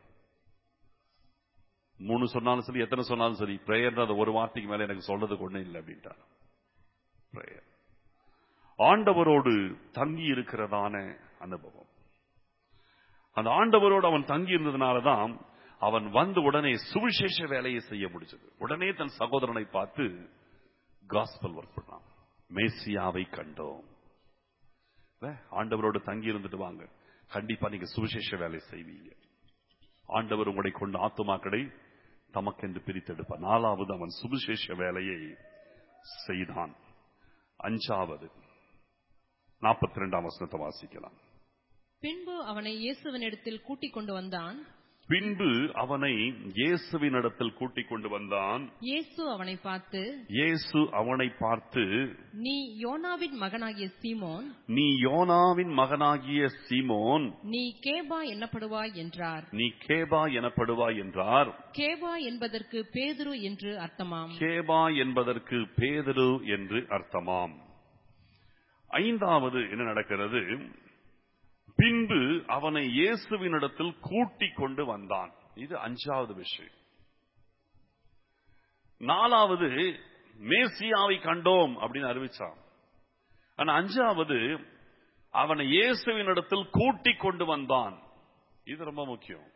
மூணு சொன்னாலும் சரி எத்தனை சொன்னாலும் சரி பிரேயர் அந்த ஒரு வார்த்தைக்கு மேல எனக்கு சொல்றதுக்கு ஒண்ணு இல்லை அப்படின்ட்டார் பிரேயர் ஆண்டவரோடு தங்கி இருக்கிறதான அனுபவம் அந்த ஆண்டவரோடு அவன் தங்கி இருந்ததுனாலதான் அவன் வந்து உடனே சுவிசேஷ வேலையை செய்ய முடிச்சது உடனே தன் சகோதரனை பார்த்து காஸ்பல் ஒர்க் பண்ணான் மேசியாவை கண்டோம் இல்ல? ஆண்டவரோடு தங்கி இருந்துட்டு வாங்க கண்டிப்பா நீங்க சுவிசேஷ வேலை செய்வீங்க ஆண்டவர் உங்களை கொண்டு ஆத்துமாக்களை தமக்கென்று பிரித்தெடுப்பார் நாலாவது அவன் சுவிசேஷ வேலையை செய்தான் அஞ்சாவது நாற்பத்தி ரெண்டாம் வசனத்தை வாசிக்கலாம் பின்பு அவனை இயேசுவினிடத்தில் கூட்டிக் கொண்டு வந்தான் பின்பு அவனை இயேசுவினிடத்தில் கூட்டிக் கொண்டு வந்தான் இயேசு அவனை பார்த்து இயேசு அவனை பார்த்து நீ யோனாவின் மகனாகிய சீமோன் நீ யோனாவின் மகனாகிய சீமோன் நீ கேபா என்னப்படுவாய் என்றார் நீ கேபா எனப்படுவாய் என்றார் கேபா என்பதற்கு பேதுரு என்று அர்த்தமாம் கேபா என்பதற்கு பேதரு என்று அர்த்தமாம் ஐந்தாவது என்ன நடக்கிறது பின்பு அவனை இயேசுவினிடத்தில் கூட்டிக் கொண்டு வந்தான் இது அஞ்சாவது விஷயம் நாலாவது மேசியாவை கண்டோம் அப்படின்னு அறிவிச்சான் ஆனா அஞ்சாவது அவனை இயேசுவினிடத்தில் கூட்டிக் கொண்டு வந்தான் இது ரொம்ப முக்கியம்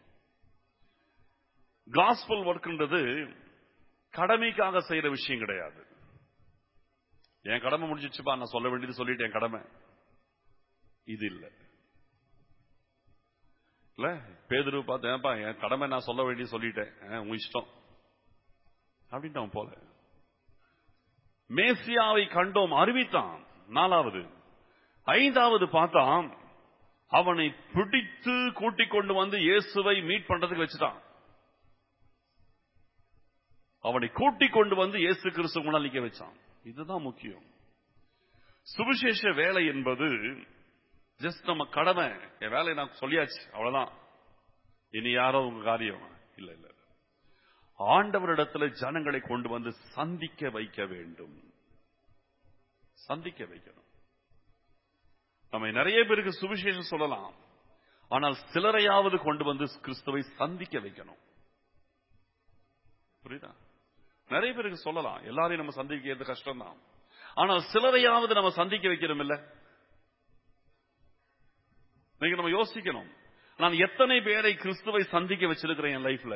காஸ்பல் ஒர்க்ன்றது கடமைக்காக செய்யற விஷயம் கிடையாது என் கடமை முடிஞ்சிச்சுப்பா நான் சொல்ல வேண்டியது சொல்லிட்டேன் என் கடமை இது இல்ல இல்ல பேதுரு பார்த்து ஏன்பா என் கடமை நான் சொல்ல வேண்டியது சொல்லிட்டேன் ஆ, உன் இஷ்டம் அப்படின்ட்டு அவன் போல மேசியாவை கண்டோம் அறிவித்தான் நாலாவது ஐந்தாவது பார்த்தான் அவனை பிடித்து கூட்டிக் கொண்டு வந்து இயேசுவை மீட் பண்றதுக்கு வச்சுட்டான் அவனை கூட்டிக் கொண்டு வந்து இயேசு கிறிஸ்து முன்னால் நிக்க வச்சான் இதுதான் முக்கியம் சுவிசேஷ வேலை என்பது ஜஸ்ட் நம்ம கடமை என் வேலையை நான் சொல்லியாச்சு அவ்வளவுதான் இனி யாரோ உங்க காரியம் இல்ல இல்ல ஆண்டவரிடத்துல ஜனங்களை கொண்டு வந்து சந்திக்க வைக்க வேண்டும் சந்திக்க வைக்கணும் நம்ம நிறைய பேருக்கு சுவிசேஷம் சொல்லலாம் ஆனால் சிலரையாவது கொண்டு வந்து கிறிஸ்துவை சந்திக்க வைக்கணும் புரியுதா நிறைய பேருக்கு சொல்லலாம் எல்லாரையும் நம்ம சந்திக்கிறது கஷ்டம் தான் ஆனால் சிலரையாவது நம்ம சந்திக்க வைக்கிறோம் இல்ல நீங்க நம்ம யோசிக்கணும் நான் எத்தனை பேரை கிறிஸ்துவை சந்திக்க வச்சிருக்கிறேன் என் லைஃப்ல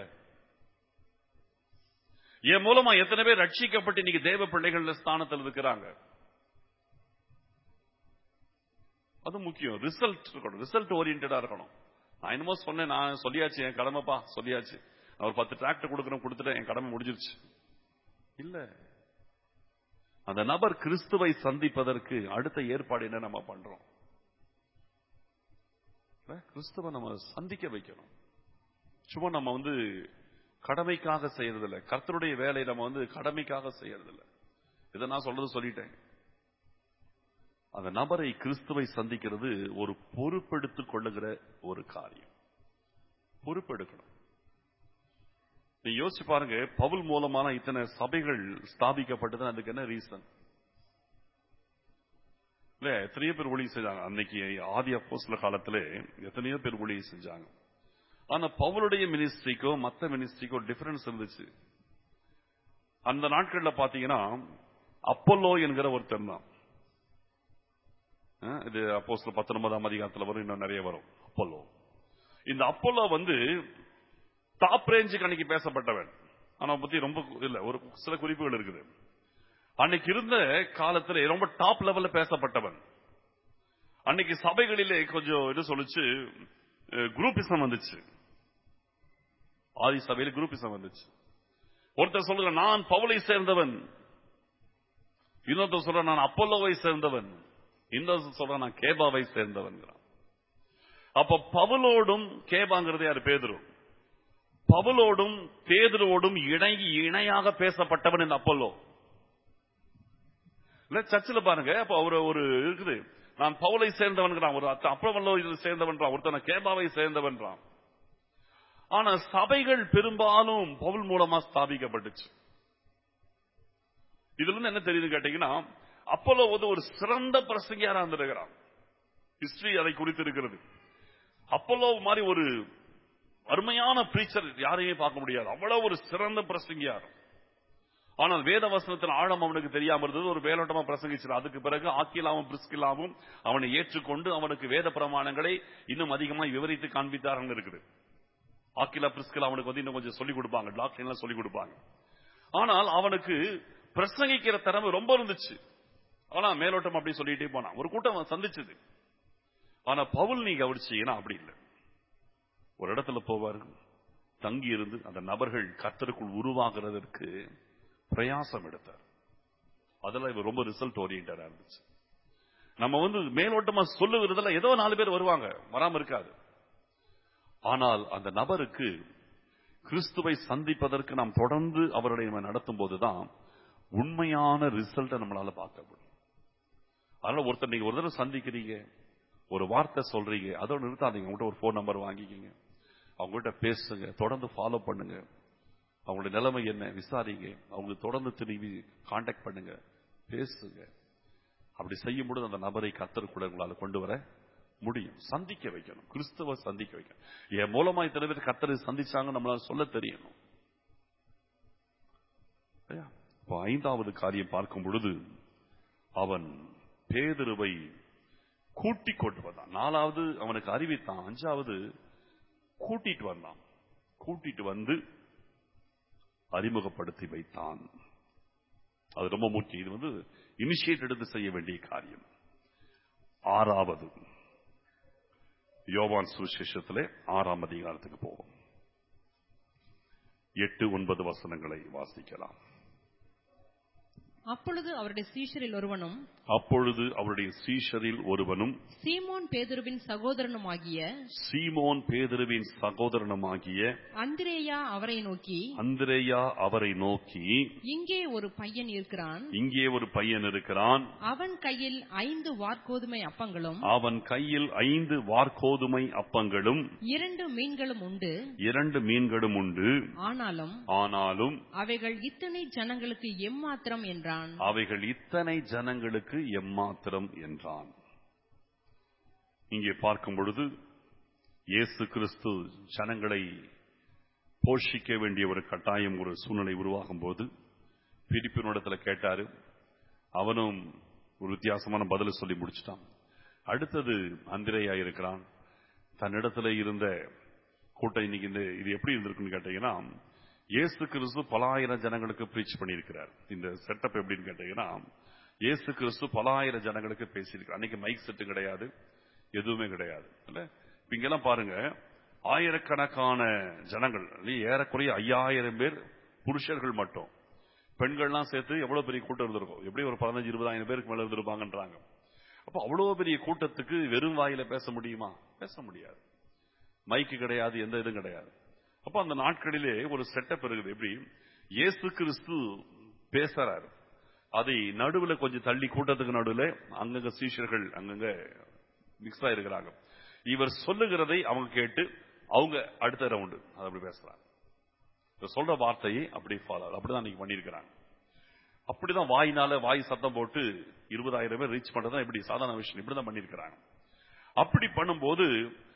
என் மூலமா எத்தனை பேர் ரட்சிக்கப்பட்டு இன்னைக்கு தேவ பிள்ளைகள் ஸ்தானத்தில் இருக்கிறாங்க அது முக்கியம் ரிசல்ட் இருக்கணும் ரிசல்ட் ஓரியன்டா இருக்கணும் நான் என்னமோ சொன்னேன் நான் சொல்லியாச்சு என் கடமைப்பா சொல்லியாச்சு நான் ஒரு பத்து டிராக்டர் கொடுக்கணும் கொடுத்துட்டேன் என் கடமை முடிஞ்சிருச்சு இல்ல அந்த நபர் கிறிஸ்துவை சந்திப்பதற்கு அடுத்த ஏற்பாடு என்ன நம்ம பண்றோம் இல்ல? கிறிஸ்துவை நம்ம சந்திக்க வைக்கணும் சும்மா நம்ம வந்து கடமைக்காக செய்யறதில்ல கர்த்தருடைய வேலையை நம்ம வந்து கடமைக்காக செய்யறதில்ல இதை நான் சொல்றது சொல்லிட்டேன் அந்த நபரை கிறிஸ்துவை சந்திக்கிறது ஒரு பொறுப்பெடுத்துக் கொள்ளுகிற ஒரு காரியம் பொறுப்பெடுக்கணும் நீ யோசிச்சு பாருங்க பவுல் மூலமான இத்தனை சபைகள் ஸ்தாபிக்கப்பட்டது அதுக்கு என்ன ரீசன் இல்ல எத்தனையோ பேர் ஊழியம் செஞ்சாங்க அன்னைக்கு ஆதி அப்போஸ்ல காலத்துல எத்தனையோ பேர் ஊழியம் செஞ்சாங்க ஆனா பவுலுடைய மினிஸ்ட்ரிக்கோ மத்த மினிஸ்ட்ரிக்கோ டிஃபரன்ஸ் இருந்துச்சு அந்த நாட்கள்ல பாத்தீங்கன்னா அப்போலோ என்கிற ஒருத்தர் தான் அஹ் இது அப்போஸ்ல பத்தொன்பதாம் அதிகாரத்துல வரும் இன்னும் நிறைய வரும் அப்போலோ இந்த அப்போலோ வந்து டாப் ரேஞ்சுக்கு அன்னைக்கு பேசப்பட்டவன் ஆனா பத்தி ரொம்ப இல்ல ஒரு சில குறிப்புகள் இருக்குது அன்னைக்கு இருந்த காலத்துல ரொம்ப டாப் லெவல்ல பேசப்பட்டவன் அன்னைக்கு சபைகளிலே கொஞ்சம் இது சொல்லுச்சு குரூப்பிசம் வந்துச்சு ஆதி சபையில குரூப்பிசம் வந்துச்சு ஒருத்தர் சொல்லுங்க நான் பவுலை சேர்ந்தவன் இன்னொருத்தர் சொல்ற நான் அப்பல்லோவை சேர்ந்தவன் இன்னொருத்தர் சொல்ற நான் கேபாவை சேர்ந்தவன் அப்ப பவுலோடும் கேபாங்கிறது யாரு பேதுரு பவுலோடும் பேதுருவோடும் இணங்கி இணையாக பேசப்பட்டவன் இந்த அப்பல்லோ இல்ல சர்ச்சில் பாருங்க அப்ப அவர் ஒரு இருக்குது நான் பவுலை சேர்ந்தவன்கிறான் ஒரு அப்பவல்லோ இது சேர்ந்தவன்றான் ஒருத்தன கேபாவை சேர்ந்தவன்றான் ஆனா சபைகள் பெரும்பாலும் பவுல் மூலமா ஸ்தாபிக்கப்பட்டுச்சு இதுல இருந்து என்ன தெரியுது கேட்டீங்கன்னா அப்போலோ வந்து ஒரு சிறந்த பிரசங்கியாரா இருந்திருக்கிறான் ஹிஸ்டரி அதை குறித்து இருக்கிறது அப்போலோ மாதிரி ஒரு அருமையான பிரீச்சர் யாரையுமே பார்க்க முடியாது அவ்வளவு ஒரு சிறந்த பிரசங்கியார் ஆனால் வேத வசனத்தின் ஆழம் அவனுக்கு தெரியாம இருந்தது ஒரு வேலோட்டமா பிரசங்கிச்சு அதுக்கு பிறகு ஆக்கிலாவும் பிரிஸ்கிலாவும் அவனை ஏற்றுக்கொண்டு அவனுக்கு வேத பிரமாணங்களை இன்னும் அதிகமாக விவரித்து காண்பித்தார்கள் இருக்குது ஆக்கிலா பிரிஸ்கிலா அவனுக்கு வந்து இன்னும் கொஞ்சம் சொல்லிக் கொடுப்பாங்க டாக்டர் எல்லாம் சொல்லிக் கொடுப்பாங்க ஆனால் அவனுக்கு பிரசங்கிக்கிற திறமை ரொம்ப இருந்துச்சு ஆனா மேலோட்டம் அப்படி சொல்லிட்டே போனான் ஒரு கூட்டம் அவன் சந்திச்சது ஆனா பவுல் நீ கவனிச்சீங்கன்னா அப்படி இல்லை ஒரு இடத்துல போவார் தங்கி இருந்து அந்த நபர்கள் கத்தருக்குள் உருவாகிறதற்கு பிரயாசம் எடுத்தார் அதெல்லாம் இவர் ரொம்ப ரிசல்ட் ஓரியன்டா இருந்துச்சு நம்ம வந்து மேலோட்டமா சொல்லுகிறதுல ஏதோ நாலு பேர் வருவாங்க வராம இருக்காது ஆனால் அந்த நபருக்கு கிறிஸ்துவை சந்திப்பதற்கு நாம் தொடர்ந்து அவருடைய நடத்தும் போதுதான் உண்மையான ரிசல்ட்டை நம்மளால பார்க்க முடியும் அதனால ஒருத்தர் நீங்க ஒரு தடவை சந்திக்கிறீங்க ஒரு வார்த்தை சொல்றீங்க அதோட நிறுத்தாதீங்க உங்கள்கிட்ட ஒரு போன் நம்பர் வாங்கிக்கிங்க அவங்ககிட்ட பேசுங்க தொடர்ந்து ஃபாலோ பண்ணுங்க அவங்களுடைய நிலைமை என்ன விசாரிங்க அவங்களுக்கு தொடர்ந்து திரும்பி காண்டாக்ட் பண்ணுங்க பேசுங்க அப்படி செய்யும் பொழுது அந்த நபரை கத்தருக்குள்ள உங்களால கொண்டு வர முடியும் சந்திக்க வைக்கணும் கிறிஸ்தவ சந்திக்க வைக்கணும் என் மூலமா இத்தனை பேர் கத்தரை சந்திச்சாங்க நம்மளால சொல்ல தெரியணும் இப்போ ஐந்தாவது காரியம் பார்க்கும் பொழுது அவன் பேதருவை கூட்டிக் கொண்டு வந்தான் நாலாவது அவனுக்கு அறிவித்தான் அஞ்சாவது கூட்டிட்டு வந்தான் கூட்டிட்டு வந்து அறிமுகப்படுத்தி வைத்தான் அது ரொம்ப முக்கியம் இது வந்து இனிஷியேட் எடுத்து செய்ய வேண்டிய காரியம் ஆறாவது யோவான் சுவிசேஷத்திலே ஆறாம் அதிகாரத்துக்கு போவோம் எட்டு ஒன்பது வசனங்களை வாசிக்கலாம் அப்பொழுது அவருடைய சீஷரில் ஒருவனும் அப்பொழுது அவருடைய சீஷரில் ஒருவனும் சீமோன் பேதுருவின் சகோதரனுமாகிய சீமோன் பேதுருவின் சகோதரனுமாகிய அந்திரேயா அவரை நோக்கி அந்திரேயா அவரை நோக்கி இங்கே ஒரு பையன் இருக்கிறான் இங்கே ஒரு பையன் இருக்கிறான் அவன் கையில் ஐந்து வார்கோதுமை அப்பங்களும் அவன் கையில் ஐந்து வார்கோதுமை அப்பங்களும் இரண்டு மீன்களும் உண்டு இரண்டு மீன்களும் உண்டு ஆனாலும் ஆனாலும் அவைகள் இத்தனை ஜனங்களுக்கு எம்மாத்திரம் என்றான் அவைகள் இத்தனை ஜனங்களுக்கு எம்மாத்திரம் என்றான் இங்கே பார்க்கும் பொழுது இயேசு கிறிஸ்து ஜனங்களை போஷிக்க வேண்டிய ஒரு கட்டாயம் ஒரு சூழ்நிலை உருவாகும் போது பிரிப்பினிடத்துல கேட்டாரு அவனும் ஒரு வித்தியாசமான பதில சொல்லி முடிச்சிட்டான் அடுத்தது அந்திரையா இருக்கிறான் தன்னிடத்துல இருந்த கூட்டம் இன்னைக்கு இந்த இது எப்படி இருந்திருக்குன்னு கேட்டீங்கன்னா இயேசு கிறிஸ்து பல ஆயிரம் ஜனங்களுக்கு ப்ரீச் பண்ணியிருக்கிறார் இந்த செட்டப் எப்படின்னு கேட்டீங்கன்னா இயேசு கிறிஸ்து பல ஆயிரம் ஜனங்களுக்கு பேசியிருக்கிறார் அன்னைக்கு மைக் செட்டு கிடையாது எதுவுமே கிடையாது இல்ல இப்ப இங்கெல்லாம் பாருங்க ஆயிரக்கணக்கான ஜனங்கள் இல்லையா? ஏறக்குறைய ஐயாயிரம் பேர் புருஷர்கள் மட்டும் பெண்கள்லாம் சேர்த்து எவ்வளவு பெரிய கூட்டம் இருந்திருக்கும் எப்படி ஒரு பதினஞ்சு இருபதாயிரம் பேருக்கு மேல இருந்திருப்பாங்கன்றாங்க அப்ப அவ்வளவு பெரிய கூட்டத்துக்கு வெறும் வாயில பேச முடியுமா பேச முடியாது மைக்கு கிடையாது எந்த இதுவும் கிடையாது அப்ப அந்த நாட்களிலே ஒரு செட்டப் இருக்குது எப்படி இயேசு கிறிஸ்து பேசுறாரு அதை நடுவுல கொஞ்சம் தள்ளி கூட்டத்துக்கு நடுவுல அங்கங்க சீஷர்கள் அங்கங்க மிக்ஸ் ஆயிருக்கிறாங்க இவர் சொல்லுகிறதை அவங்க கேட்டு அவங்க அடுத்த ரவுண்டு அது அப்படி பேசுறாங்க இவர் சொல்ற வார்த்தையை அப்படி ஃபாலோ அப்படிதான் இன்னைக்கு பண்ணியிருக்கிறாங்க அப்படிதான் வாயினால வாய் சத்தம் போட்டு இருபதாயிரம் பேர் ரீச் பண்றதா இப்படி சாதாரண விஷயம் இப்படிதான் பண்ணியிருக்கிறாங்க அப்படி பண்ணும்போது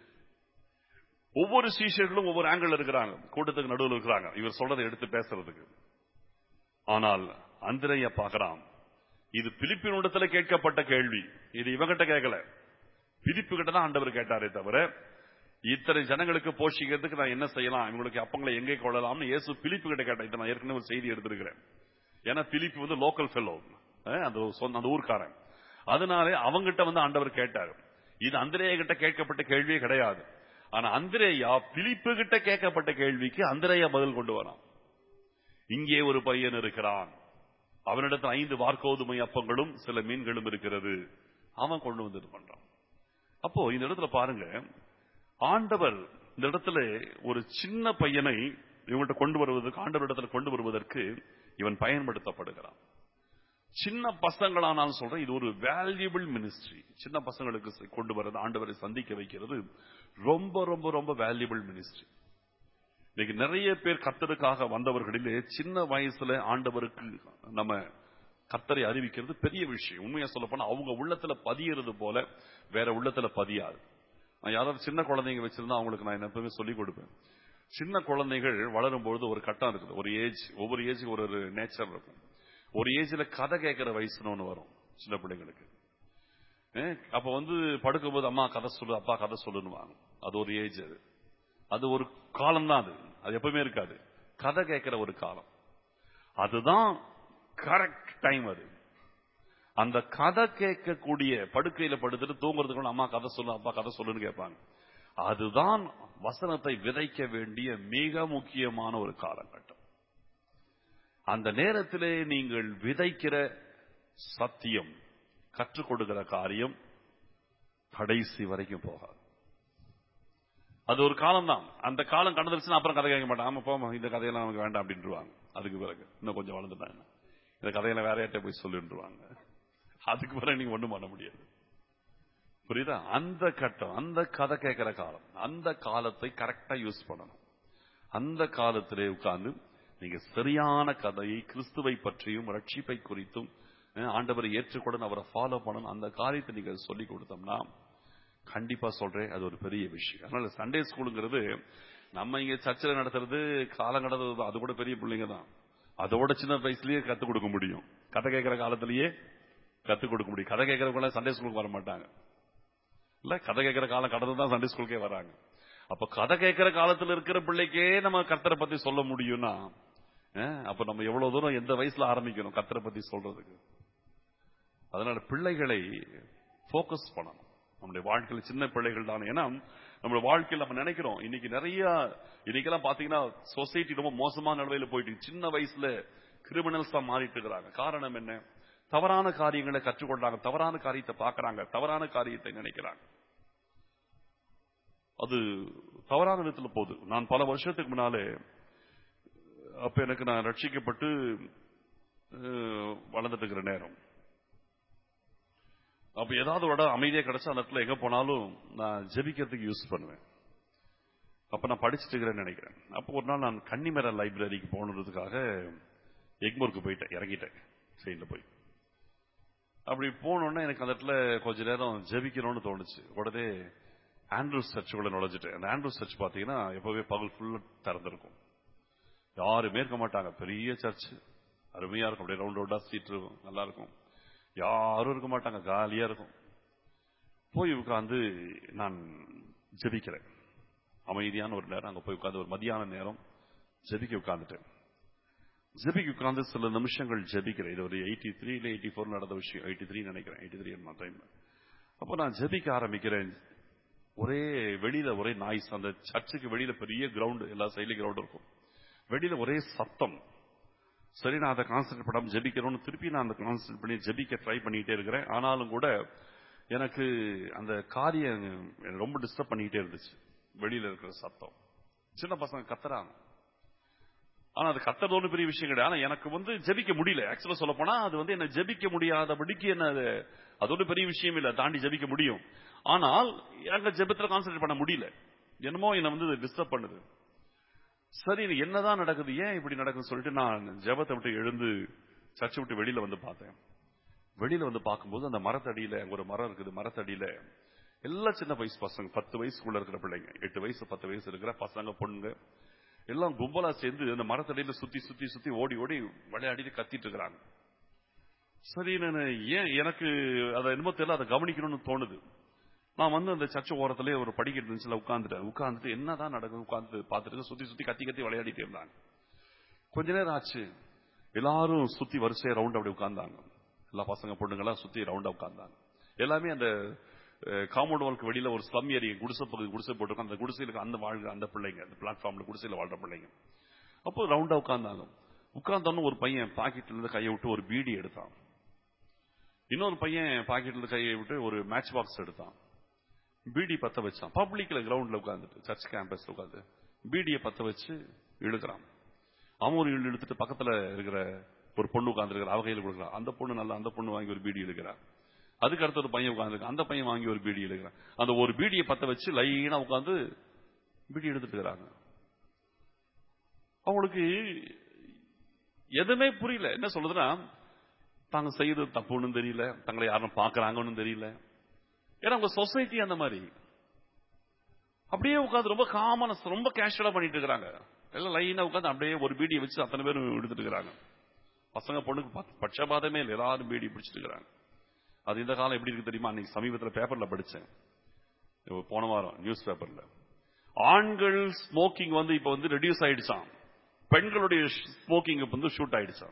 ஒவ்வொரு சீஷர்களும் ஒவ்வொரு ஆங்கிள் இருக்கிறாங்க கூட்டத்துக்கு நடுவில் இருக்கிறாங்க இவர் சொல்றதை எடுத்து பேசுறதுக்கு ஆனால் அந்திரைய பார்க்கறான் இது பிலிப்பினிடத்துல கேட்கப்பட்ட கேள்வி இது இவங்கிட்ட கேட்கல பிலிப்பு கிட்ட தான் ஆண்டவர் கேட்டாரே தவிர இத்தனை ஜனங்களுக்கு போஷிக்கிறதுக்கு நான் என்ன செய்யலாம் இவங்களுக்கு அப்பங்களை எங்கே கொள்ளலாம்னு இயேசு பிலிப்பு கிட்ட கேட்டேன் இதை நான் ஏற்கனவே ஒரு செய்தி எடுத்திருக்கிறேன் ஏன்னா பிலிப்பு வந்து லோக்கல் ஃபெல்லோ அந்த சொந்த அந்த ஊர்க்காரன் அதனாலே அவங்கிட்ட வந்து ஆண்டவர் கேட்டாரு இது அந்திரேய கிட்ட கேட்கப்பட்ட கேள்வியே கிடையாது ஆனா அந்திரேயா பிலிப்பு கிட்ட கேட்கப்பட்ட கேள்விக்கு அந்திரேயா பதில் கொண்டு வரான் இங்கே ஒரு பையன் இருக்கிறான் அவனிடத்தில் ஐந்து வார்க்கோதுமை அப்பங்களும் சில மீன்களும் இருக்கிறது அவன் கொண்டு வந்து இது பண்றான் அப்போ இந்த இடத்துல பாருங்க ஆண்டவர் இந்த இடத்துல ஒரு சின்ன பையனை இவங்கள்ட்ட கொண்டு வருவதற்கு ஆண்டவர் இடத்துல கொண்டு வருவதற்கு இவன் பயன்படுத்தப்படுகிறான் சின்ன பசங்களானாலும் சொல்றேன் இது ஒரு வேல்யூபிள் மினிஸ்ட்ரி சின்ன பசங்களுக்கு செ- கொண்டு வர்றது ஆண்டவரை சந்திக்க வைக்கிறது ரொம்ப ரொம்ப ரொம்ப வேல்யூபிள் மினிஸ்ட்ரி இன்னைக்கு நிறைய பேர் கத்தருக்காக வந்தவர்களிலே சின்ன வயசுல ஆண்டவருக்கு நம்ம கத்தரை அறிவிக்கிறது பெரிய விஷயம் உண்மையா சொல்ல போனா அவங்க உள்ளத்துல பதியறது போல வேற உள்ளத்துல பதியாது நான் யாராவது சின்ன குழந்தைங்க வச்சிருந்தா அவங்களுக்கு நான் எப்பவுமே சொல்லிக் கொடுப்பேன் சின்ன குழந்தைகள் வளரும் பொழுது ஒரு கட்டம் இருக்குது ஒரு ஏஜ் ஒவ்வொரு ஏஜுக்கு ஒரு ஒரு நேச்சர் இருக்கும் ஒரு ஏஜ்ல கதை கேட்கிற வயசுன்னு ஒண்ணு வரும் சின்ன பிள்ளைங்களுக்கு ஏ, அப்ப வந்து படுக்கும்போது அம்மா கதை சொல்லு அப்பா கதை சொல்லுன்னு அது ஒரு ஏஜ் அது அது ஒரு காலம் தான் அது அது எப்பவுமே இருக்காது கதை கேட்கிற ஒரு காலம் அதுதான் கரெக்ட் டைம் அது அந்த கதை கேட்கக்கூடிய படுக்கையில படுத்துட்டு தூங்குறதுக்கு முன்னாடி அம்மா கதை சொல்லு அப்பா கதை சொல்லுன்னு கேட்பாங்க அதுதான் வசனத்தை விதைக்க வேண்டிய மிக முக்கியமான ஒரு காலகட்டம் அந்த நேரத்திலே நீங்கள் விதைக்கிற சத்தியம் கற்றுக் கொடுக்கிற காரியம் கடைசி வரைக்கும் போகாது அது ஒரு காலம் தான் அந்த காலம் கடந்துருச்சுன்னா அப்புறம் கதை கேட்க மாட்டான் ஆமா போமா இந்த கதையெல்லாம் நமக்கு வேண்டாம் அப்படின்ட்டுருவாங்க அதுக்கு பிறகு இன்னும் கொஞ்சம் வளர்ந்துட்டாங்க இந்த கதையெல்லாம் வேற யார்ட்ட போய் சொல்லுன்றுவாங்க அதுக்கு பிறகு நீங்க ஒண்ணும் பண்ண முடியாது புரியுதா அந்த கட்டம் அந்த கதை கேட்கிற காலம் அந்த காலத்தை கரெக்டா யூஸ் பண்ணணும் அந்த காலத்திலே உட்கார்ந்து நீங்க சரியான கதையை கிறிஸ்துவை பற்றியும் ரட்சிப்பை குறித்தும் அஹ், ஆண்டவரை ஏற்றுக்கொண்டு அவரை ஃபாலோ பண்ணணும் அந்த காரியத்தை நீங்க சொல்லி கொடுத்தோம்னா கண்டிப்பா சொல்றேன் அது ஒரு பெரிய விஷயம் அதனால சண்டே ஸ்கூலுங்கிறது நம்ம இங்க சர்ச்சில் நடத்துறது காலம் கடந்தது அது கூட பெரிய பிள்ளைங்க தான் அதோட சின்ன வயசுலயே கத்துக் கொடுக்க முடியும் கதை கேட்கிற காலத்திலேயே கத்துக் கொடுக்க முடியும் கதை கேட்கறவங்க சண்டே ஸ்கூலுக்கு வர மாட்டாங்க இல்ல கதை கேட்கிற காலம் கடந்து தான் சண்டே ஸ்கூலுக்கே வராங்க அப்ப கதை கேட்கிற காலத்துல இருக்கிற பிள்ளைக்கே நம்ம கத்தரை பத்தி சொல்ல முடியும்னா அஹ், அப்ப நம்ம எவ்வளவு தூரம் எந்த வயசுல ஆரம்பிக்கணும் கத்தரை பத்தி சொல்றதுக்கு அதனால பிள்ளைகளை ஃபோக்கஸ் பண்ணணும் நம்முடைய வாழ்க்கையில சின்ன பிள்ளைகள் தான் ஏன்னா நம்மளுடைய வாழ்க்கையில் நம்ம நினைக்கிறோம் இன்னைக்கு நிறைய இன்னைக்கெல்லாம் பாத்தீங்கன்னா சொசைட்டி ரொம்ப மோசமான நிலையில போயிட்டு இருக்கு. சின்ன வயசுல கிரிமினல்ஸ் தான் மாறிட்டு இருக்கிறாங்க காரணம் என்ன தவறான காரியங்களை கற்றுக்கொள்றாங்க தவறான காரியத்தை பார்க்கறாங்க தவறான காரியத்தை நினைக்கிறாங்க அது தவறான விதத்துல போகுது நான் பல வருஷத்துக்கு முன்னாலே அப்ப எனக்கு நான் ரட்சிக்கப்பட்டு அஹ், வளர்ந்துட்டு இருக்கிற நேரம் அப்ப ஏதாவது ஒரு இடம் அமைதியா கிடைச்சா அந்த இடத்துல எங்க போனாலும் நான் ஜெபிக்கிறதுக்கு யூஸ் பண்ணுவேன் அப்ப நான் படிச்சுட்டு இருக்கிறேன்னு நினைக்கிறேன் அப்போ ஒரு நாள் நான் கன்னிமர லைப்ரரிக்கு போனதுக்காக எக்மோருக்கு போயிட்டேன் இறங்கிட்டேன் ட்ரெயின்ல போய் அப்படி போனோடனே எனக்கு அந்த இடத்துல கொஞ்ச நேரம் ஜெபிக்கணும்னு தோணுச்சு உடனே ஆண்ட்ரூஸ் சர்ச்சுக்குள்ள நுழைஞ்சிட்டேன் அந்த ஆண்ட்ரூஸ் சர்ச் பாத்தீங்கன்னா எப்பவே பகல் ஃபுல்லா திறந்திருக்கும் யாருமே இருக்க மாட்டாங்க பெரிய சர்ச் அருமையா இருக்கும் அப்படியே ரவுண்ட் ரவுண்டா சீட் இருக்கும் நல்லா இருக்கும் யாரும் இருக்க மாட்டாங்க காலியா இருக்கும் போய் உட்கார்ந்து நான் ஜெபிக்கிறேன் அமைதியான ஒரு நேரம் அங்க போய் உட்கார்ந்து ஒரு மதியான நேரம் ஜெபிக்க உட்கார்ந்துட்டேன் ஜெபிக்க உட்கார்ந்து சில நிமிஷங்கள் ஜெபிக்கிறேன் இது ஒரு எயிட்டி த்ரீல எயிட்டி ஃபோர் நடந்த விஷயம் எயிட்டி த்ரீ நினைக்கிறேன் எயிட்டி த்ரீ டைம் அப்போ நான் ஜெபிக்க ஆரம்பிக்கிறேன் ஒரே வெளியில ஒரே நாய்ஸ் அந்த சர்ச்சுக்கு வெளியில பெரிய கிரவுண்ட் எல்லா சைட்லயும் கிரவுண்ட் இருக்கும் வெளியில ஒரே சத்தம் சரி நான் அதை கான்சென்ட்ரேட் பண்ணாம ஜெபிக்கிறோம்னு திருப்பி நான் அந்த கான்சென்ட்ரேட் பண்ணி ஜெபிக்க ட்ரை பண்ணிட்டே இருக்கிறேன் ஆனாலும் கூட எனக்கு அந்த காரியம் என்னை ரொம்ப டிஸ்டர்ப் பண்ணிக்கிட்டே இருந்துச்சு வெளியில இருக்கிற சத்தம் சின்ன பசங்க கத்துறாங்க ஆனா அது கத்துறது ஒன்றும் பெரிய விஷயம் கிடையாது ஆனா எனக்கு வந்து ஜெபிக்க முடியல ஆக்சுவலா சொல்ல போனா அது வந்து என்ன ஜெபிக்க முடியாதபடிக்கு என்ன அது அது ஒன்றும் பெரிய விஷயம் இல்ல தாண்டி ஜெபிக்க முடியும் ஆனால் எனக்கு ஜெபத்துல கான்சென்ட்ரேட் பண்ண முடியல என்னமோ என்ன வந்து டிஸ்டர்ப் பண்ணுது சரி இது என்னதான் நடக்குது ஏன் இப்படி நடக்குதுன்னு சொல்லிட்டு நான் ஜெபத்தை விட்டு எழுந்து சர்ச்சை விட்டு வெளியில வந்து பார்த்தேன் வெளியில வந்து பார்க்கும்போது அந்த மரத்தடியில அங்க ஒரு மரம் இருக்குது மரத்தடியில எல்லா சின்ன வயசு பசங்க பத்து வயசுக்குள்ள இருக்கிற பிள்ளைங்க எட்டு வயசு பத்து வயசு இருக்கிற பசங்க பொண்ணுங்க எல்லாம் கும்பலா சேர்ந்து அந்த மரத்தடியில சுத்தி சுத்தி சுத்தி ஓடி ஓடி விளையாடிட்டு கத்திட்டு இருக்கிறாங்க சரி நான் ஏன் எனக்கு அதை என்னமோ தெரியல அதை கவனிக்கணும்னு தோணுது நான் வந்து அந்த சர்ச்சை ஓரத்திலே ஒரு படிக்கட்டு இருந்துச்சுல உட்காந்துட்டேன் உட்காந்துட்டு என்னதான் நடக்குது உட்காந்து பார்த்துட்டு சுத்தி சுத்தி கத்தி கத்தி விளையாடிட்டு இருந்தாங்க கொஞ்ச நேரம் ஆச்சு எல்லாரும் சுத்தி வரிசையா ரவுண்ட் அப்படி உட்கார்ந்தாங்க எல்லா பசங்க பொண்ணுங்கெல்லாம் சுத்தி ரவுண்டா உட்கார்ந்தாங்க எல்லாமே அந்த காம்பவுண்ட் வால்க்கு வெளியில ஒரு ஸ்லம் ஏரியா குடிசை பகுதி குடிசை போட்டிருக்கோம் அந்த குடிசையில அந்த வாழ்ற அந்த பிள்ளைங்க அந்த பிளாட்ஃபார்ம்ல குடிசையில வாழ்ற பிள்ளைங்க அப்போ ரவுண்டா உட்கார்ந்தாங்க உட்கார்ந்தோன்னு ஒரு பையன் பாக்கெட்ல இருந்து கையை விட்டு ஒரு பீடி எடுத்தான் இன்னொரு பையன் பாக்கெட்ல இருந்து கையை விட்டு ஒரு மேட்ச் பாக்ஸ் எடுத்தான் பீடி பத்த வச்சான் பப்ளிக்ல கிரவுண்ட்ல உட்காந்துட்டு சர்ச் கேம்பஸ்ல உட்காந்து பீடியை பத்த வச்சு இழுக்கிறான் அவன் ஒரு இழு இழுத்துட்டு பக்கத்துல இருக்கிற ஒரு பொண்ணு உட்காந்துருக்கிற அவ கையில கொடுக்குறான் அந்த பொண்ணு நல்லா அந்த பொண்ணு வாங்கி ஒரு பீடி இழுக்கிறான் அதுக்கு அடுத்த ஒரு பையன் உட்காந்துருக்கு அந்த பையன் வாங்கி ஒரு பீடி இழுக்கிறான் அந்த ஒரு பீடியை பத்த வச்சு லைனா உட்காந்து பீடி எடுத்துட்டு இருக்கிறாங்க அவங்களுக்கு எதுவுமே புரியல என்ன சொல்றதுன்னா தாங்க செய்யறது தப்புன்னு தெரியல தங்களை யாரும் பாக்குறாங்கன்னு தெரியல ஏன்னா உங்க சொசைட்டி அந்த மாதிரி அப்படியே உட்காந்து ரொம்ப காமன ரொம்ப கேஷுவலா பண்ணிட்டு இருக்கிறாங்க எல்லாம் லைனா உட்காந்து அப்படியே ஒரு பீடியை வச்சு அத்தனை பேரும் எடுத்துட்டு இருக்கிறாங்க பசங்க பொண்ணுக்கு பட்சபாதமே இல்லை எல்லாரும் பீடி பிடிச்சிட்டு இருக்கிறாங்க அது இந்த காலம் எப்படி இருக்கு தெரியுமா அன்னைக்கு சமீபத்தில் பேப்பர்ல படிச்சேன் போன வாரம் நியூஸ் பேப்பர்ல ஆண்கள் ஸ்மோக்கிங் வந்து இப்ப வந்து ரெடியூஸ் ஆயிடுச்சான் பெண்களுடைய ஸ்மோக்கிங் வந்து ஷூட் ஆயிடுச்சான்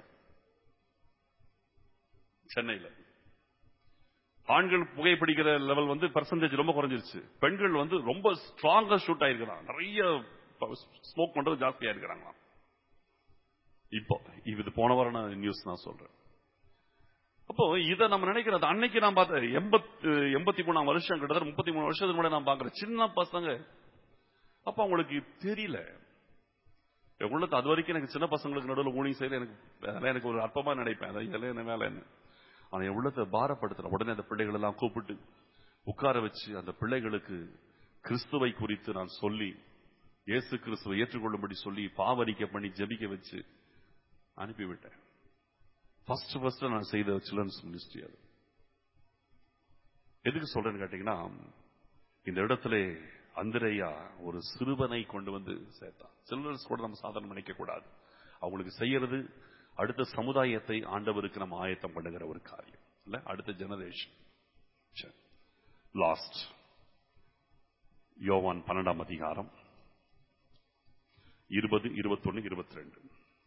சென்னையில ஆண்கள் புகைப்பிடிக்கிற லெவல் வந்து பர்சன்டேஜ் ரொம்ப குறைஞ்சிருச்சு பெண்கள் வந்து ரொம்ப ஸ்ட்ராங்கா ஷூட் ஆயிருக்கிறாங்க நிறைய ஸ்மோக் பண்றது ஜாஸ்தியா இருக்கிறாங்க இப்போ இது போன வாரம் நான் நியூஸ் நான் சொல்றேன் அப்போ இதை நம்ம நினைக்கிறது அன்னைக்கு நான் பார்த்தேன் எண்பத்து எண்பத்தி மூணாம் வருஷம் கிட்டத்தட்ட முப்பத்தி மூணு வருஷத்துக்கு முன்னாடி நான் பாக்குறேன் சின்ன பசங்க அப்ப அவங்களுக்கு தெரியல உள்ளது அது வரைக்கும் எனக்கு சின்ன பசங்களுக்கு நடுவில் ஊனி செய்யல எனக்கு அதெல்லாம் எனக்கு ஒரு அற்பமா நினைப்பேன் அதான் இதெல்லாம் என்ன வேலை என்ன ஆனா என் உள்ளத்தை பாரப்படுத்துற உடனே அந்த பிள்ளைகள் எல்லாம் கூப்பிட்டு உட்கார வச்சு அந்த பிள்ளைகளுக்கு கிறிஸ்துவை குறித்து நான் சொல்லி இயேசு கிறிஸ்துவை ஏற்றுக்கொள்ளும்படி சொல்லி பாவரிக்க பண்ணி ஜெபிக்க வச்சு அனுப்பிவிட்டேன் ஃபர்ஸ்ட் ஃபர்ஸ்ட் நான் செய்த சில்ட்ரன்ஸ் மினிஸ்ட்ரி அது எதுக்கு சொல்றேன்னு கேட்டீங்கன்னா இந்த இடத்துல அந்திரையா ஒரு சிறுவனை கொண்டு வந்து சேர்த்தான் சில்ட்ரன்ஸ் கூட நம்ம சாதாரணம் நினைக்க கூடாது அவங்களுக்கு செய்யறது அடுத்த சமுதாயத்தை ஆண்டவருக்கு நம்ம ஆயத்தம் பண்ணுகிற ஒரு காரியம் இல்ல அடுத்த ஜெனரேஷன் லாஸ்ட் யோவான் பன்னெண்டாம் அதிகாரம் இருபது இருபத்தொன்னு இருபத்தி ரெண்டு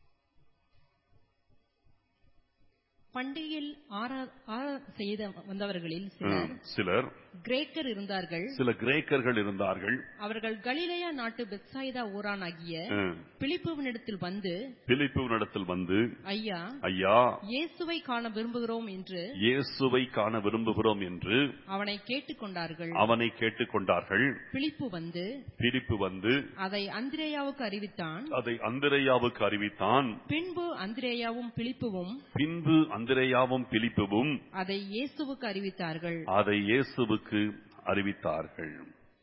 பண்டிகையில் ஆரா செய்த வந்தவர்களில் சிலர் சிலர் கிரேக்கர் இருந்தார்கள் சில கிரேக்கர்கள் இருந்தார்கள் அவர்கள் கலிலேயா நாட்டு பெத்சாயிதா ஊரானாகிய ம். பிலிப்புவினிடத்தில் வந்து பிலிப்புவினிடத்தில் வந்து ஐயா ஐயா இயேசுவை காண விரும்புகிறோம் என்று இயேசுவை காண விரும்புகிறோம் என்று அவனை கேட்டுக்கொண்டார்கள் அவனை கேட்டுக்கொண்டார்கள் பிலிப்பு வந்து பிலிப்பு வந்து அதை அந்திரேயாவுக்கு அறிவித்தான் அதை அந்திரையாவுக்கு அறிவித்தான் பின்பு அந்திரேயாவும் பிலிப்புவும் பின்பு அந்திரையாவும் பிலிப்புவும் அதை இயேசுவுக்கு அறிவித்தார்கள் அதை இயேசுவுக்கு அறிவித்தார்கள்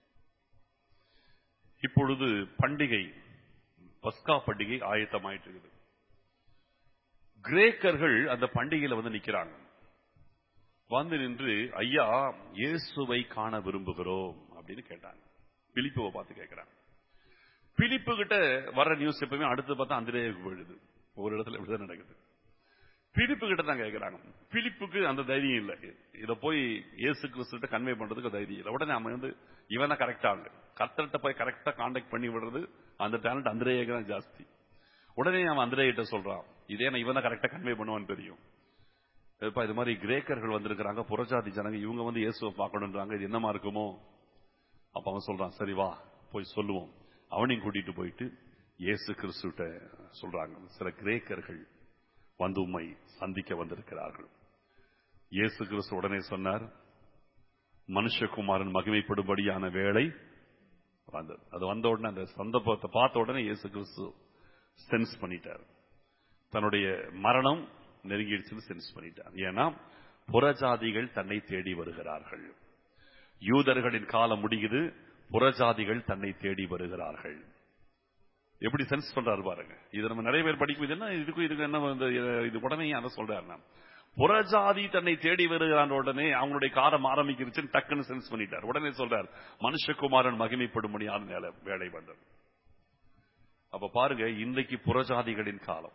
இப்பொழுது பண்டிகை பஸ்கா பண்டிகை ஆயத்தமாயிட்டு இருக்குது கிரேக்கர்கள் அந்த பண்டிகையில வந்து நிக்கிறாங்க வந்து நின்று ஐயா இயேசுவை காண விரும்புகிறோம் அப்படின்னு கேட்டாங்க பிலிப்புவை பார்த்து கேட்கிறாங்க பிலிப்பு கிட்ட வர நியூஸ் எப்பவுமே அடுத்து பார்த்தா அந்திரேயுக்கு போயிடுது ஒரு இடத்துல இப்படிதான் நடக்குது பிலிப்பு கிட்ட தான் கேட்கிறாங்க பிலிப்புக்கு அந்த தைரியம் இல்லை இத போய் இயேசு கிறிஸ்துட்ட கன்வே பண்றதுக்கு தைரியம் இல்லை உடனே அவன் வந்து இவன் தான் கரெக்டா ஆளு கர்த்தர்கிட்ட போய் கரெக்டா கான்டாக்ட் பண்ணி விடுறது அந்த டேலண்ட் அந்திரேயக்கு தான் ஜாஸ்தி உடனே அவன் அந்திரேயிட்ட சொல்றான் இதே நான் இவன் தான் கரெக்டா கன்வே பண்ணுவான்னு தெரியும் இப்ப இது மாதிரி கிரேக்கர்கள் வந்திருக்கிறாங்க புறஜாதி ஜனங்க இவங்க வந்து இயேசுவை பார்க்கணுன்றாங்க இது என்னமா இருக்குமோ அப்ப அவன் சொல்றான் சரி வா போய் சொல்லுவோம் அவனையும் கூட்டிட்டு போயிட்டு இயேசு கிறிஸ்துட்ட சொல்றாங்க சில கிரேக்கர்கள் வந்து உம்மை சந்திக்க வந்திருக்கிறார்கள் இயேசு கிறிஸ்து உடனே சொன்னார் மனுஷகுமாரன் மகிமைப்படும்படியான வேலை வந்தது அது வந்த உடனே அந்த சந்தர்ப்பத்தை பார்த்த உடனே இயேசு கிறிஸ்து சென்ஸ் பண்ணிட்டார் தன்னுடைய மரணம் நெருங்கிடுச்சுன்னு சென்ஸ் பண்ணிட்டார் ஏன்னா புறஜாதிகள் தன்னை தேடி வருகிறார்கள் யூதர்களின் காலம் முடியுது புறஜாதிகள் தன்னை தேடி வருகிறார்கள் எப்படி சென்ஸ் பண்றாரு பாருங்க இது நம்ம நிறைய பேர் படிக்கும் இது என்ன இதுக்கும் இதுக்கு என்ன வந்து இது உடனே அதை சொல்றாரு நான் புறஜாதி தன்னை தேடி வருகிறான் உடனே அவங்களுடைய காரம் ஆரம்பிக்கிருச்சுன்னு டக்குன்னு சென்ஸ் பண்ணிட்டார் உடனே சொல்றார் மனுஷகுமாரன் மகிமைப்படும்படியான வேலை வேலை வந்தது அப்ப பாருங்க இன்னைக்கு புறஜாதிகளின் காலம்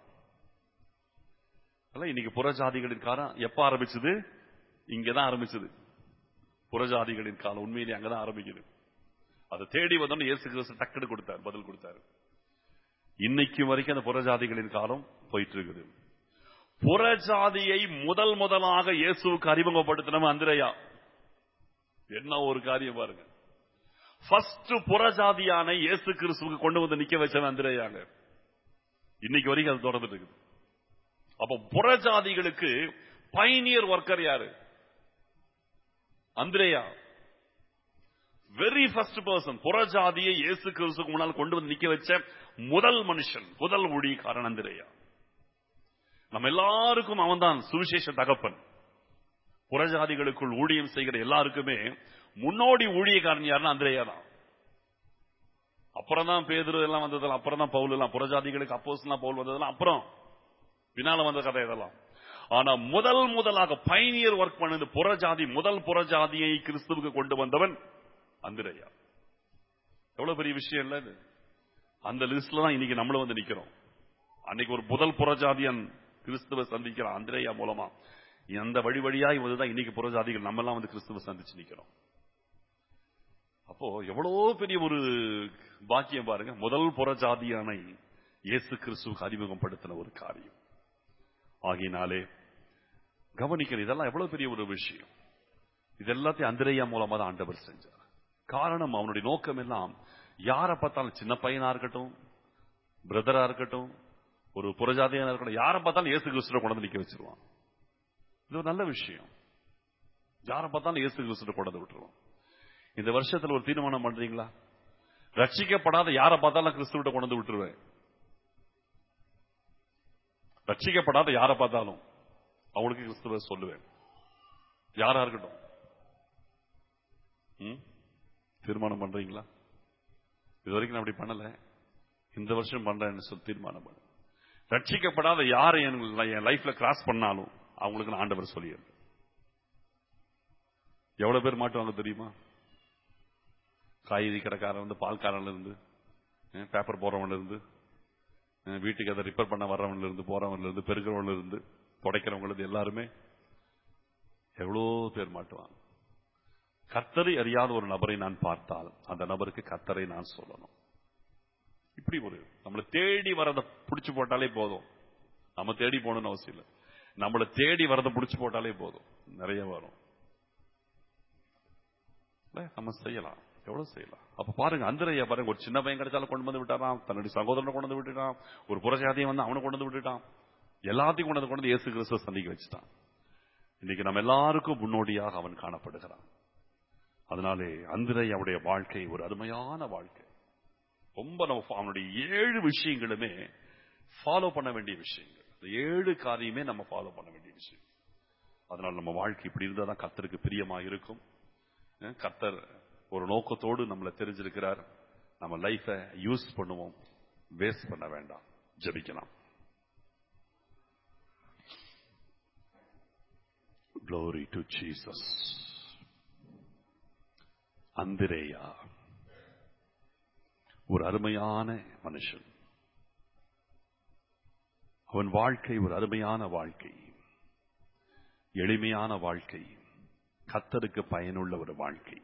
அல்ல இன்னைக்கு புறஜாதிகளின் காலம் எப்ப ஆரம்பிச்சது இங்கதான் ஆரம்பிச்சது புறஜாதிகளின் காலம் உண்மையிலேயே அங்கதான் ஆரம்பிக்குது அதை தேடி வந்தோன்னு இயேசு கிறிஸ்து டக்குனு கொடுத்தார் பதில் கொடுத்தாரு இன்னைக்கு வரைக்கும் அந்த புறஜாதிகளின் காலம் போயிட்டு இருக்குது புறஜாதியை முதல் முதலாக இயேசுவுக்கு அறிமுகப்படுத்தினவன் அந்திரையா என்ன ஒரு காரியம் பாருங்க ஃபர்ஸ்ட் புறஜாதியான இயேசு கிறிஸ்துவுக்கு கொண்டு வந்து நிக்க வச்சவன் அந்திரையாங்க இன்னைக்கு வரைக்கும் அது தொடர்ந்துட்டு இருக்குது அப்ப புறஜாதிகளுக்கு பைனியர் ஒர்க்கர் யாரு அந்திரேயா வெரி ஃபர்ஸ்ட் பர்சன் புறஜாதியை இயேசு கிறிஸ்துக்கு முன்னால் கொண்டு வந்து நிக்க வச்ச முதல் மனுஷன் முதல் ஊழியக்காரன் அந்திரேயா நம்ம எல்லாருக்கும் அவன்தான் சுவிசேஷ தகப்பன் புறஜாதிகளுக்குள் ஊழியம் செய்கிற எல்லாருக்குமே முன்னோடி ஊழியக்காரன் யாருன்னா அந்திரேயா தான் அப்புறம் தான் பேதுரு எல்லாம் வந்ததெல்லாம் அப்புறம் தான் பவுல் எல்லாம் புறஜாதிகளுக்கு அப்போஸ் பவுல் வந்ததெல்லாம் அப்புறம் பின்னால வந்த கதை இதெல்லாம் ஆனா முதல் முதலாக பைனியர் ஒர்க் பண்ணது புறஜாதி முதல் புறஜாதியை கிறிஸ்துவுக்கு கொண்டு வந்தவன் அந்திரையா எவ்வளவு பெரிய விஷயம் இல்ல இது அந்த லிஸ்ட்ல தான் இன்னைக்கு நம்மளும் வந்து நிக்கிறோம் அன்னைக்கு ஒரு முதல் புறஜாதியன் கிறிஸ்துவ சந்திக்கிறான் அந்திரையா மூலமா அந்த வழி வழியாய் வந்துதான் இன்னைக்கு புறஜாதிகள் நம்ம எல்லாம் வந்து கிறிஸ்துவ சந்திச்சு நிக்கிறோம் அப்போ எவ்வளவு பெரிய ஒரு பாக்கியம் பாருங்க முதல் புறஜாதியானை இயேசு கிறிஸ்துவுக்கு அறிமுகப்படுத்தின ஒரு காரியம் ஆகினாலே கவனிக்கிற இதெல்லாம் எவ்வளவு பெரிய ஒரு விஷயம் இது எல்லாத்தையும் அந்திரையா மூலமா தான் ஆண்டவர் செஞ்சார் காரணம் அவனுடைய நோக்கம் எல்லாம் யாரை பார்த்தாலும் சின்ன பையனா இருக்கட்டும் பிரதரா இருக்கட்டும் ஒரு புறஜாதியான இருக்கட்டும் யாரை பார்த்தாலும் இயேசு கிறிஸ்துவ கொண்டு வந்து நிக்க வச்சிருவான் இது ஒரு நல்ல விஷயம் யாரை பார்த்தாலும் இயேசு கிறிஸ்துவ கொண்டு வந்து விட்டுருவான் இந்த வருஷத்துல ஒரு தீர்மானம் பண்றீங்களா ரட்சிக்கப்படாத யாரை பார்த்தாலும் கிறிஸ்துவிட்ட கொண்டு வந்து விட்டுருவேன் ரட்சிக்கப்படாத யாரை பார்த்தாலும் அவங்களுக்கு கிறிஸ்துவ சொல்லுவேன் யாரா இருக்கட்டும் ம்? தீர்மானம் பண்றீங்களா இது வரைக்கும் நான் அப்படி பண்ணல இந்த வருஷம் பண்றேன்னு சொல்லி தீர்மானம் பண்ண ரட்சிக்கப்படாத யாரை என் என் லைஃப்ல கிராஸ் பண்ணாலும் அவங்களுக்கு நான் ஆண்டவர் சொல்லிடுறேன் எவ்வளவு பேர் மாட்டுவாங்க தெரியுமா காய்கறி கடைக்காரன் வந்து பால்காரன்ல இருந்து பேப்பர் போறவன்ல இருந்து அஹ் வீட்டுக்கு அதை ரிப்பேர் பண்ண வர்றவன்ல இருந்து போறவன்ல இருந்து பெருக்கிறவன்ல இருந்து துடைக்கிறவங்க இருந்து எல்லாருமே எவ்வளோ பேர் மாட்டுவாங்க கர்த்தரை அறியாத ஒரு நபரை நான் பார்த்தால் அந்த நபருக்கு கர்த்தரை நான் சொல்லணும் இப்படி ஒரு நம்மளை தேடி வரதை புடிச்சு போட்டாலே போதும் நம்ம தேடி போகணும்னு அவசியம் இல்லை நம்மளை தேடி வரதை புடிச்சு போட்டாலே போதும் நிறைய வரும் இல்ல, நம்ம செய்யலாம் எவ்வளவு செய்யலாம் அப்ப பாருங்க அந்தரையா பாருங்க ஒரு சின்ன பையன் கிடைச்சாலும் கொண்டு வந்து விட்டாராம் தன்னுடைய சகோதரனை கொண்டு வந்து விட்டுட்டான் ஒரு புறஜாதியை வந்து அவனை கொண்டு வந்து விட்டுட்டான் எல்லாத்தையும் கொண்டு வந்து கொண்டு வந்து இயேசு கிறிஸ்துவ சந்திக்க வச்சுட்டான் இன்னைக்கு நம்ம எல்லாருக்கும் முன்னோடியாக அவன் காணப்படுகிறான் அதனாலே அந்திரை அவருடைய வாழ்க்கை ஒரு அருமையான வாழ்க்கை ரொம்ப நம்ம ஃபா- அவனுடைய ஏழு விஷயங்களுமே ஃபாலோ பண்ண வேண்டிய விஷயங்கள் இந்த ஏழு காரியமே நம்ம ஃபாலோ பண்ண வேண்டிய விஷயம் அதனால நம்ம வாழ்க்கை இப்படி இருந்தா தான் கர்த்தருக்கு பிரியமா இருக்கும் அஹ் கர்த்தர் ஒரு நோக்கத்தோடு நம்மளை தெரிஞ்சிருக்கிறார் நம்ம லைஃபை யூஸ் பண்ணுவோம் வேஸ்ட் பண்ண வேண்டாம் ஜெபிக்கலாம் Glory to Jesus. அந்திரேயா ஒரு அருமையான மனுஷன் அவன் வாழ்க்கை ஒரு அருமையான வாழ்க்கை எளிமையான வாழ்க்கை கத்தருக்கு பயனுள்ள ஒரு வாழ்க்கை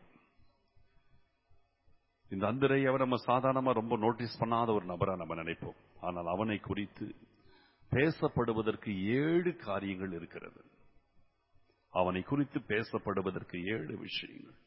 இந்த அந்திரையவை நம்ம சாதாரணமா ரொம்ப நோட்டீஸ் பண்ணாத ஒரு நபரா நம்ம நினைப்போம் ஆனால் அவனை குறித்து பேசப்படுவதற்கு ஏழு காரியங்கள் இருக்கிறது அவனை குறித்து பேசப்படுவதற்கு ஏழு விஷயங்கள்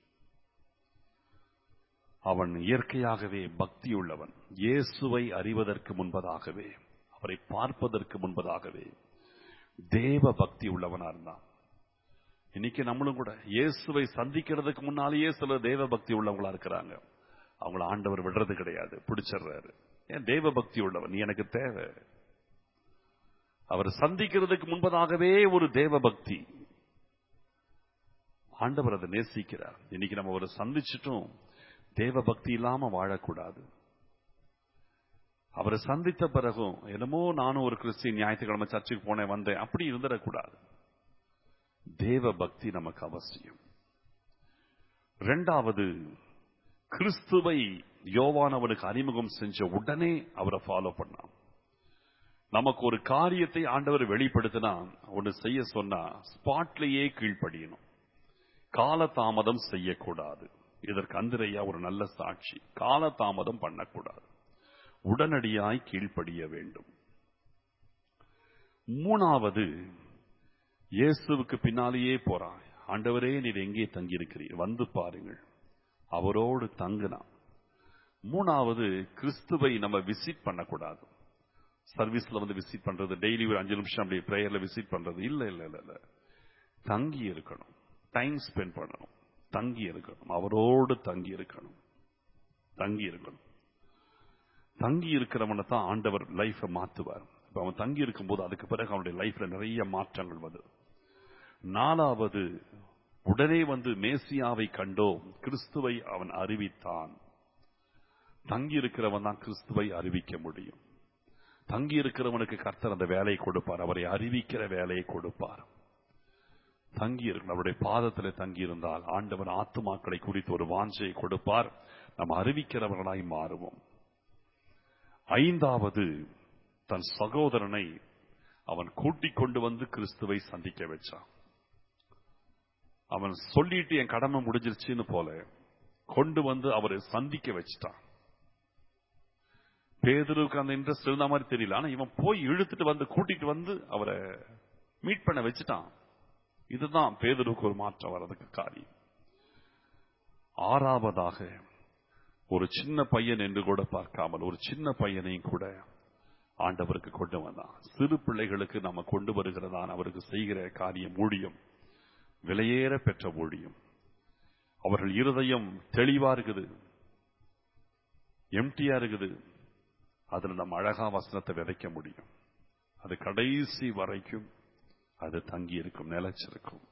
அவன் இயற்கையாகவே பக்தியுள்ளவன் இயேசுவை அறிவதற்கு முன்பதாகவே அவரை பார்ப்பதற்கு முன்பதாகவே தேவ பக்தி உள்ளவனா இருந்தான் இன்னைக்கு நம்மளும் கூட இயேசுவை சந்திக்கிறதுக்கு முன்னாலேயே சில தேவ பக்தி உள்ளவங்களா இருக்கிறாங்க அவங்கள ஆண்டவர் விடுறது கிடையாது பிடிச்சிடுறாரு ஏன் தேவ பக்தி உள்ளவன் நீ எனக்கு தேவை அவர் சந்திக்கிறதுக்கு முன்பதாகவே ஒரு தேவ பக்தி ஆண்டவர் அதை நேசிக்கிறார் இன்னைக்கு நம்ம ஒரு சந்திச்சிட்டும் தேவ பக்தி இல்லாம வாழக்கூடாது அவரை சந்தித்த பிறகும் என்னமோ நானும் ஒரு கிறிஸ்டின் ஞாயிற்றுக்கிழமை சர்ச்சுக்கு போனேன் வந்தேன் அப்படி இருந்துடக்கூடாது தேவ பக்தி நமக்கு அவசியம் இரண்டாவது கிறிஸ்துவை யோவான் அவனுக்கு அறிமுகம் செஞ்ச உடனே அவரை ஃபாலோ பண்ணான் நமக்கு ஒரு காரியத்தை ஆண்டவர் வெளிப்படுத்தினா ஒன்று செய்ய சொன்னா ஸ்பாட்லேயே கீழ்ப்படியணும் காலதாமதம் செய்யக்கூடாது இதற்கு அந்திரையா ஒரு நல்ல சாட்சி காலதாமதம் பண்ணக்கூடாது உடனடியாய் கீழ்ப்படிய வேண்டும் மூணாவது இயேசுவுக்கு பின்னாலேயே போறான் ஆண்டவரே நீர் எங்கே தங்கியிருக்கிறீர் வந்து பாருங்கள் அவரோடு தங்குனான் மூணாவது கிறிஸ்துவை நம்ம விசிட் பண்ணக்கூடாது சர்வீஸ்ல வந்து விசிட் பண்றது டெய்லி ஒரு அஞ்சு நிமிஷம் அப்படி பிரேயர்ல விசிட் பண்றது இல்ல இல்ல இல்ல இல்ல தங்கி இருக்கணும் டைம் ஸ்பெண்ட் பண்ணணும் தங்கி இருக்கணும் அவரோடு தங்கி இருக்கணும் தங்கி இருக்கணும் தங்கி இருக்கிறவனை தான் ஆண்டவர் லைஃபை மாத்துவார் இப்ப அவன் தங்கி இருக்கும்போது அதுக்கு பிறகு அவனுடைய லைஃப்ல நிறைய மாற்றங்கள் வருது நாலாவது உடனே வந்து மேசியாவை கண்டோம் கிறிஸ்துவை அவன் அறிவித்தான் தங்கி இருக்கிறவன் தான் கிறிஸ்துவை அறிவிக்க முடியும் தங்கி இருக்கிறவனுக்கு கர்த்தர் அந்த வேலையை கொடுப்பார் அவரை அறிவிக்கிற வேலையை கொடுப்பார் தங்கி இருக்கணும் அவருடைய பாதத்தில் தங்கி இருந்தால் ஆண்டவர் ஆத்துமாக்களை குறித்து ஒரு வாஞ்சையை கொடுப்பார் நம்ம அறிவிக்கிறவர்களாய் மாறுவோம் ஐந்தாவது தன் சகோதரனை அவன் கூட்டிக் கொண்டு வந்து கிறிஸ்துவை சந்திக்க வச்சான் அவன் சொல்லிட்டு என் கடமை முடிஞ்சிருச்சுன்னு போல கொண்டு வந்து அவரை சந்திக்க வச்சுட்டான் பேதருக்கு அந்த இன்ட்ரெஸ்ட் இருந்த மாதிரி தெரியல ஆனா இவன் போய் இழுத்துட்டு வந்து கூட்டிட்டு வந்து அவரை மீட் பண்ண வச்சுட்டான் இதுதான் பேதருக்கு ஒரு மாற்றம் வர்றதுக்கு காரியம் ஆறாவதாக ஒரு சின்ன பையன் என்று கூட பார்க்காமல் ஒரு சின்ன பையனையும் கூட ஆண்டவருக்கு கொண்டு வந்தான் சிறு பிள்ளைகளுக்கு நம்ம கொண்டு வருகிறதான் அவருக்கு செய்கிற காரியம் ஊழியம் விலையேற பெற்ற ஊழியம் அவர்கள் இருதயம் தெளிவா இருக்குது எம்டியா இருக்குது அதுல நம்ம அழகா வசனத்தை விதைக்க முடியும் அது கடைசி வரைக்கும் அது தங்கி இருக்கும் நிலைச்சிருக்கும்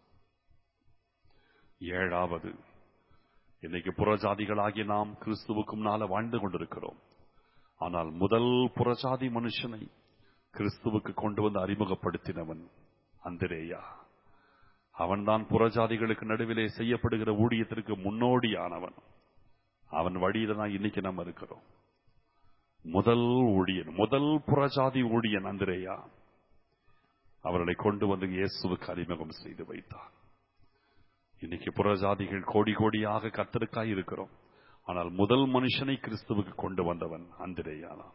ஏழாவது இன்னைக்கு புறஜாதிகளாகி நாம் கிறிஸ்துவுக்கும் நாள வாழ்ந்து கொண்டிருக்கிறோம் ஆனால் முதல் புறஜாதி மனுஷனை கிறிஸ்துவுக்கு கொண்டு வந்து அறிமுகப்படுத்தினவன் அந்திரேயா அவன்தான் புறஜாதிகளுக்கு நடுவிலே செய்யப்படுகிற ஊழியத்திற்கு முன்னோடியானவன் அவன் வழியில தான் இன்னைக்கு நம்ம இருக்கிறோம் முதல் ஊழியன் முதல் புறஜாதி ஊழியன் அந்திரேயா அவர்களை கொண்டு வந்து இயேசுவுக்கு அறிமுகம் செய்து வைத்தான் இன்னைக்கு புறஜாதிகள் கோடி கோடியாக கத்தருக்காய் இருக்கிறோம் ஆனால் முதல் மனுஷனை கிறிஸ்துவுக்கு கொண்டு வந்தவன் அந்திரேயானான்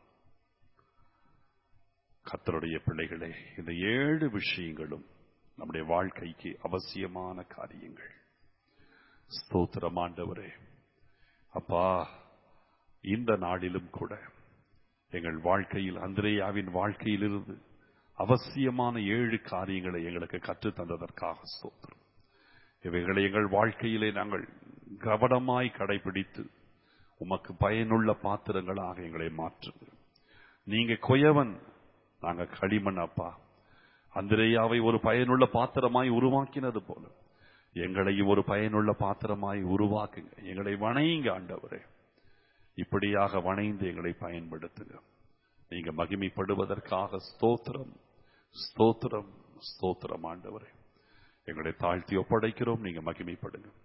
கத்தருடைய பிள்ளைகளே இந்த ஏழு விஷயங்களும் நம்முடைய வாழ்க்கைக்கு அவசியமான காரியங்கள் ஸ்தோத்திரம் ஆண்டவரே அப்பா இந்த நாளிலும் கூட எங்கள் வாழ்க்கையில் அந்திரேயாவின் வாழ்க்கையிலிருந்து அவசியமான ஏழு காரியங்களை எங்களுக்கு கற்றுத் தந்ததற்காக ஸ்தோத்திரம் இவைகளை எங்கள் வாழ்க்கையிலே நாங்கள் கவனமாய் கடைபிடித்து உமக்கு பயனுள்ள பாத்திரங்களாக எங்களை மாற்றுங்க நீங்க கொயவன் நாங்க களிமண் அப்பா அந்திரேயாவை ஒரு பயனுள்ள பாத்திரமாய் உருவாக்கினது போல எங்களையும் ஒரு பயனுள்ள பாத்திரமாய் உருவாக்குங்க எங்களை வணையுங்க ஆண்டவரே இப்படியாக வணைந்து எங்களை பயன்படுத்துங்க நீங்க மகிமைப்படுவதற்காக ஸ்தோத்திரம் ஸ்தோத்திரம் ஸ்தோத்திரம் ஆண்டவரே எங்களை தாழ்த்தி ஒப்படைக்கிறோம் நீங்க மகிமைப்படுங்க